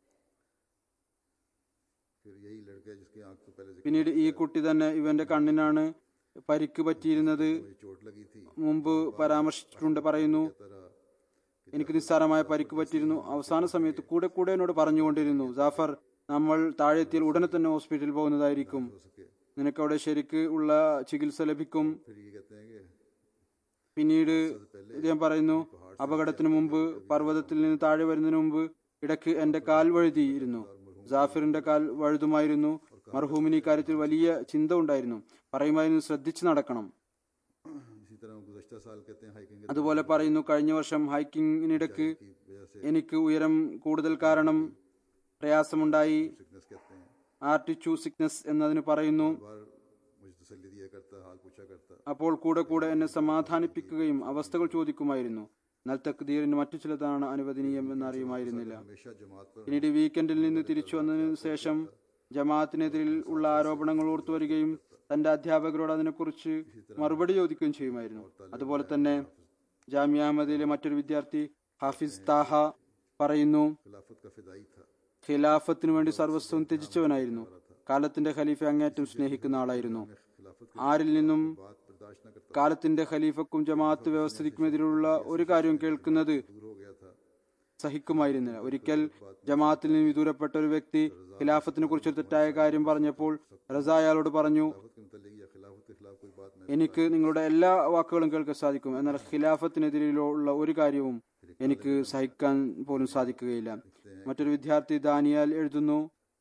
फिर यही लड़का जिसकी आंख तो पहले जिक्र പിന്നീട് ഈ കുട്ടി തന്നെ ഇവന്റെ കണ്ണിനാണ് പരിക്ക് പറ്റിയിരുന്നത് मुझे चोट लगी थी മുമ്പ് പരാമർശിച്ചിട്ടുണ്ട് പറയുന്നു तरह എനിക്ക് നിസ്സാരമായ പരിക്ക് പറ്റിയിരുന്നു അവസാന സമയത്ത് കൂടെ കൂടെ എന്നോട് പറഞ്ഞുകൊണ്ടിരുന്നു ജാഫർ നമ്മൾ താഴെത്തിയാൽ ഉടനെ തന്നെ ഹോസ്പിറ്റലിൽ പോകുന്നതായിരിക്കും हो सके നിനക്ക് അവിടെ ശരിക്ക് ഉള്ള ചികിത്സ ലഭിക്കും फिर ये कहते हैं कि പിന്നീട് ഇദ്ദേഹം പറയുന്നു അപകടത്തിന് മുമ്പ് പർവ്വതത്തിൽ നിന്ന് താഴെ വരുന്നതിന് മുമ്പ് ഇടയ്ക്ക് എന്റെ കാൽ വഴുതിയിരുന്നു ജാഫിറിന്റെ കാൽ വഴുതുമായിരുന്നു മർഹൂമിന് ഈ കാര്യത്തിൽ വലിയ ചിന്ത ഉണ്ടായിരുന്നു പറയുമായിരുന്നു ശ്രദ്ധിച്ചു നടക്കണം इसी तरह गुजशत साल कहते हैं हाइकिंग അതുപോലെ പറയുന്നു കഴിഞ്ഞ വർഷം ഹൈക്കിങ്ങിനിടയ്ക്ക് की वजह से എനിക്ക് ഉയരം കൂടുതൽ കാരണം പ്രയാസമുണ്ടായി सिकनेस कहते हैं ആർട്ടിച്ചു സിക്നസ് എന്നതിന് പറയുന്നു बार मुझे तसल्ली दिया करता हाल पूछा करता അപ്പോൾ കൂടെ കൂടെ എന്നെ സമാധാനിപ്പിക്കുകയും അവസ്ഥകൾ ചോദിക്കുമായിരുന്നു എന്നാൽ തക്ദീറിന് മറ്റു ചിലതാണ് അനുവദനീയം എന്നറിയുമായിരുന്നില്ല हमेशा जमात पर പിന്നീട് വീക്കെൻഡിൽ നിന്ന് തിരിച്ചു വന്നതിനു ശേഷം ജമാഅത്തിനെതിരിൽ ഉള്ള ആരോപണങ്ങൾ ഓർത്തു വരികയും തന്റെ അധ്യാപകരോട് അതിനെക്കുറിച്ച് മറുപടി ചോദിക്കുകയും ചെയ്യുമായിരുന്നു അതുപോലെ തന്നെ ജാമ്യ അഹമ്മദിലെ മറ്റൊരു വിദ്യാർത്ഥി ഹാഫിസ് താഹ പറയുന്നു खिलाफत का फिदाई था ഖിലാഫത്തിനു വേണ്ടി സർവസ്വം ത്യജിച്ചവനായിരുന്നു കാലത്തിന്റെ ഖലീഫ അങ്ങേറ്റം സ്നേഹിക്കുന്ന ആളായിരുന്നു खिलाफत ആരിൽ നിന്നും की बात बर्दाश्त न करता കാലത്തിന്റെ ഖലീഫക്കും ജമാഅത്ത് വ്യവസ്ഥിതിക്കുമെതിരെയുള്ള ഒരു കാര്യവും കേൾക്കുന്നത് दूर हो गया था സഹിക്കുമായിരുന്നില്ല ഒരിക്കൽ ജമാഅത്തിൽ നിന്ന് വിദൂരപ്പെട്ട ഒരു വ്യക്തി ഖിലാഫത്തിനെ കുറിച്ച് ഒരു തെറ്റായ കാര്യം പറഞ്ഞപ്പോൾ റസ അയാളോട് പറഞ്ഞു खिलाफत के मतलब या खिलाफत के खिलाफ कोई बात मैं എനിക്ക് നിങ്ങളുടെ എല്ലാ വാക്കുകളും കേൾക്കാൻ സാധിക്കും എന്നാൽ ഖിലാഫത്തിനെതിരെയുള്ള ഒരു കാര്യവും എനിക്ക് സഹിക്കാൻ പോലും സാധിക്കുകയില്ല മറ്റൊരു വിദ്യാർത്ഥി ദാനിയാൽ എഴുതുന്നു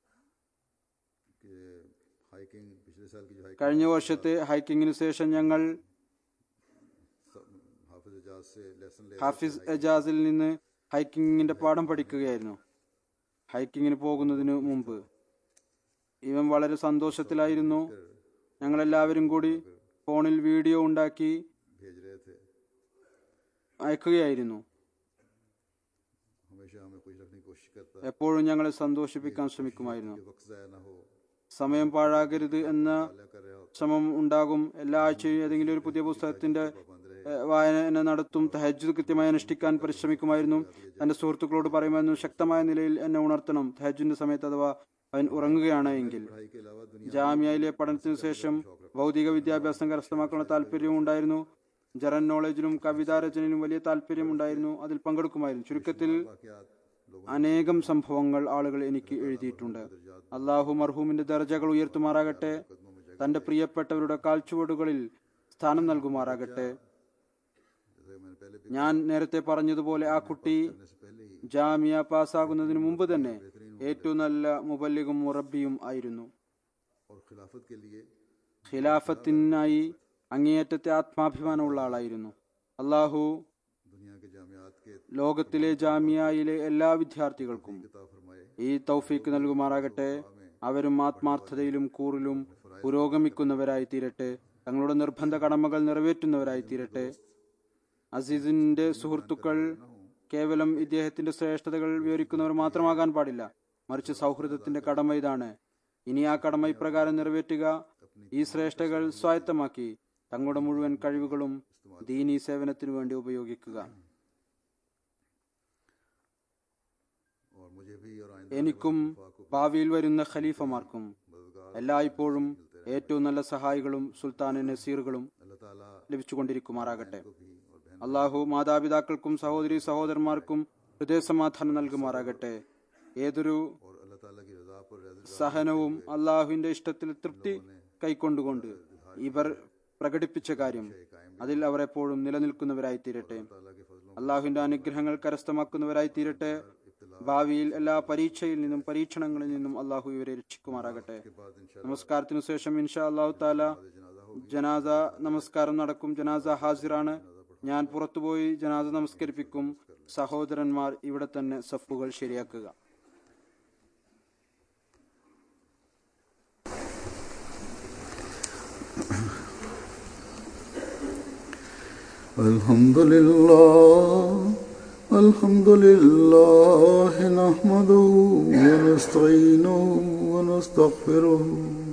कि हाइकिंग पिछले साल की जो हाइकिंग കഴിഞ്ഞ വർഷത്തെ ഹൈക്കിങ്ങിന് ശേഷം ഞങ്ങൾ हाफिज एजाज से लेसन ले ഹാഫിസ് എജാസിൽ നിന്ന് ഹൈക്കിങ്ങിന്റെ പാഠം പഠിക്കുകയായിരുന്നു ഹൈക്കിങ്ങിന് പോകുന്നതിന് മുമ്പ് ഇവൻ വളരെ സന്തോഷത്തിലായിരുന്നു ഞങ്ങളെല്ലാവരും കൂടി ഫോണിൽ വീഡിയോ ഉണ്ടാക്കി भेज रहे थे അയക്കുകയായിരുന്നു हमेशा हमें खुश रखने की कोशिश करता എപ്പോഴും ഞങ്ങളെ സന്തോഷിപ്പിക്കാൻ ശ്രമിക്കുമായിരുന്നു कि वक्त ज़ाया ना हो സമയം പാഴാകരുത് എന്ന क्या कर रहे हो ശ്രമം ഉണ്ടാകും എല്ലാ ആഴ്ചയും ഏതെങ്കിലും ഒരു പുതിയ പുസ്തകത്തിന്റെ ഏഹ്, വായന നടത്തും തഹജ് കൃത്യമായി അനുഷ്ഠിക്കാൻ പരിശ്രമിക്കുമായിരുന്നു തന്റെ സുഹൃത്തുക്കളോട് പറയുമായിരുന്നു ശക്തമായ നിലയിൽ എന്നെ ഉണർത്തണം തഹജിന്റെ സമയത്ത് അഥവാ അവൻ ഉറങ്ങുകയാണ് എങ്കിൽ पढ़ाई के अलावा दुनिया ജാമ്യയിലെ പഠനത്തിനു ശേഷം ഭൗതിക വിദ്യാഭ്യാസം കരസ്ഥമാക്കാനുള്ള താല്പര്യവും ഉണ്ടായിരുന്നു ജറൻ നോളജിലും കവിതാരചനയിലും വലിയ താല്പര്യം ഉണ്ടായിരുന്നു അതിൽ പങ്കെടുക്കുമായിരുന്നു ചുരുക്കത്തിൽ वाकयात लोगों അനേകം സംഭവങ്ങൾ ആളുകൾ എനിക്ക് എഴുതിയിട്ടുണ്ട് അള്ളാഹു മർഹൂമിന്റെ ദർജകൾ ഉയർത്തുമാറാകട്ടെ തന്റെ പ്രിയപ്പെട്ടവരുടെ കാൽച്ചുവടുകളിൽ സ്ഥാനം നൽകുമാറാകട്ടെ जैसे मैंने पहले भी ഞാൻ നേരത്തെ പറഞ്ഞതുപോലെ ആ കുട്ടി करने से पहले ही ജാമിയ പാസ്സാകുന്നതിന് മുമ്പ് തന്നെ ഏറ്റവും നല്ല മുബല്ലിഗും മുറബിയും ആയിരുന്നു और खिलाफत के लिए ഖിലാഫത്തിനായി അങ്ങേയറ്റത്തെ ആത്മാഭിമാനമുള്ള ആളായിരുന്നു അള്ളാഹു दुनिया के जामियात के ലോകത്തിലെ ജാമിയയിലെ എല്ലാ വിദ്യാർത്ഥികൾക്കും किताब फरमाए ഈ തൗഫീക്ക് നൽകുമാറാകട്ടെ അവരും ആത്മാർത്ഥതയിലും കൂറിലും പുരോഗമിക്കുന്നവരായി തീരട്ടെ തങ്ങളുടെ നിർബന്ധ കടമകൾ നിറവേറ്റുന്നവരായി തീരട്ടെ അസീസിന്റെ സുഹൃത്തുക്കൾ കേവലം ഇദ്ദേഹത്തിന്റെ ശ്രേഷ്ഠതകൾ വിവരിക്കുന്നവർ മാത്രമാകാൻ പാടില്ല മറിച്ച് സൗഹൃദത്തിന്റെ കടമ ഇതാണ് ഇനി ആ കടമ ഇപ്രകാരം നിറവേറ്റുക ഈ ശ്രേഷ്ഠകൾ സ്വായത്തമാക്കി തങ്ങളുടെ മുഴുവൻ കഴിവുകളും ദീനീ സേവനത്തിനു വേണ്ടി ഉപയോഗിക്കുക और मुझे भी और आइंदा എനിക്കും ഭാവിയിൽ വരുന്ന ഖലീഫമാർക്കും എല്ലായ്പ്പോഴും ഏറ്റവും നല്ല സഹായികളും സുൽത്താൻ നസീറുകളും अल्लाह ताला ലഭിച്ചുകൊണ്ടിരിക്കുമാറാകട്ടെ को भी और बहन അള്ളാഹു മാതാപിതാക്കൾക്കും സഹോദരി സഹോദരന്മാർക്കും ഹൃദയസമാധാനം നൽകുമാറാകട്ടെ ഏതൊരു और अल्लाह ताला की रजा पर रजा സഹനവും അള്ളാഹുവിന്റെ ഇഷ്ടത്തിൽ തൃപ്തി കൈക്കൊണ്ടുകൊണ്ട് ഇവർ പ്രകടിപ്പിച്ച കാര്യം അതിൽ അവർ എപ്പോഴും നിലനിൽക്കുന്നവരായി തീരട്ടെ ताला के फजलों അള്ളാഹുവിന്റെ അനുഗ്രഹങ്ങൾ കരസ്ഥമാക്കുന്നവരായി തീരട്ടെ ഭാവിയിൽ എല്ലാ പരീക്ഷയിൽ നിന്നും പരീക്ഷണങ്ങളിൽ നിന്നും അള്ളാഹു ഇവരെ രക്ഷിക്കുമാറാകട്ടെ के बाद इंशाल्लाह നമസ്കാരത്തിനു ശേഷം ഇൻഷാ അള്ളാഹു താല जनाजा होगी ജനാസ നമസ്കാരം നടക്കും ജനാസ ഹാസിറാണ് ഞാൻ പുറത്തുപോയി ജനാസ നമസ്കരിപ്പിക്കും സഹോദരന്മാർ ഇവിടെ തന്നെ സഫുകൾ ശരിയാക്കുക الحمد لله الحمد لله نحمده ونستعينه ونستغفره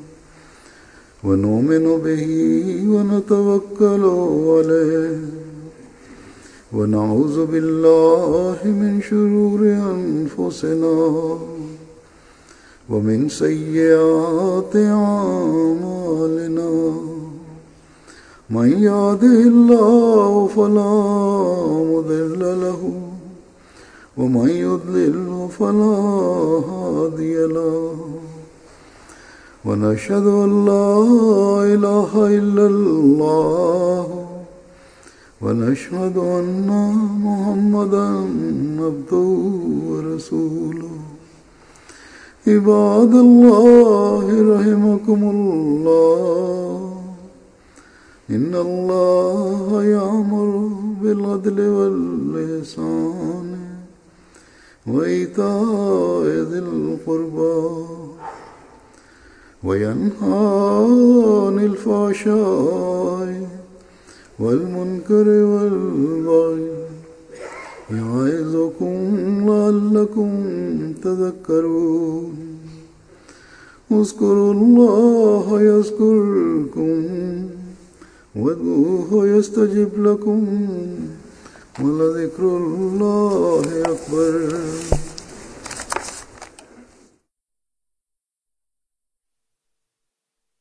ونؤمن به ونتوكل عليه ونعوذ بالله من شرور أنفسنا ومن سيئات أعمالنا من يهده الله فلا مضل له ومن يضلل فلا هادي له ونشهد أن لا إله إلا الله ونشهد أن محمدا عبده ورسوله عباد الله رحمكم الله إن الله يأمر بالعدل والإحسان وإيتاء ذي القربى وينهى عن الفحشاء والمنكر والبغي يعظكم لعلكم تذكرون اذكروا الله يذكركم وادعوه يستجب لكم ولذكر الله أكبر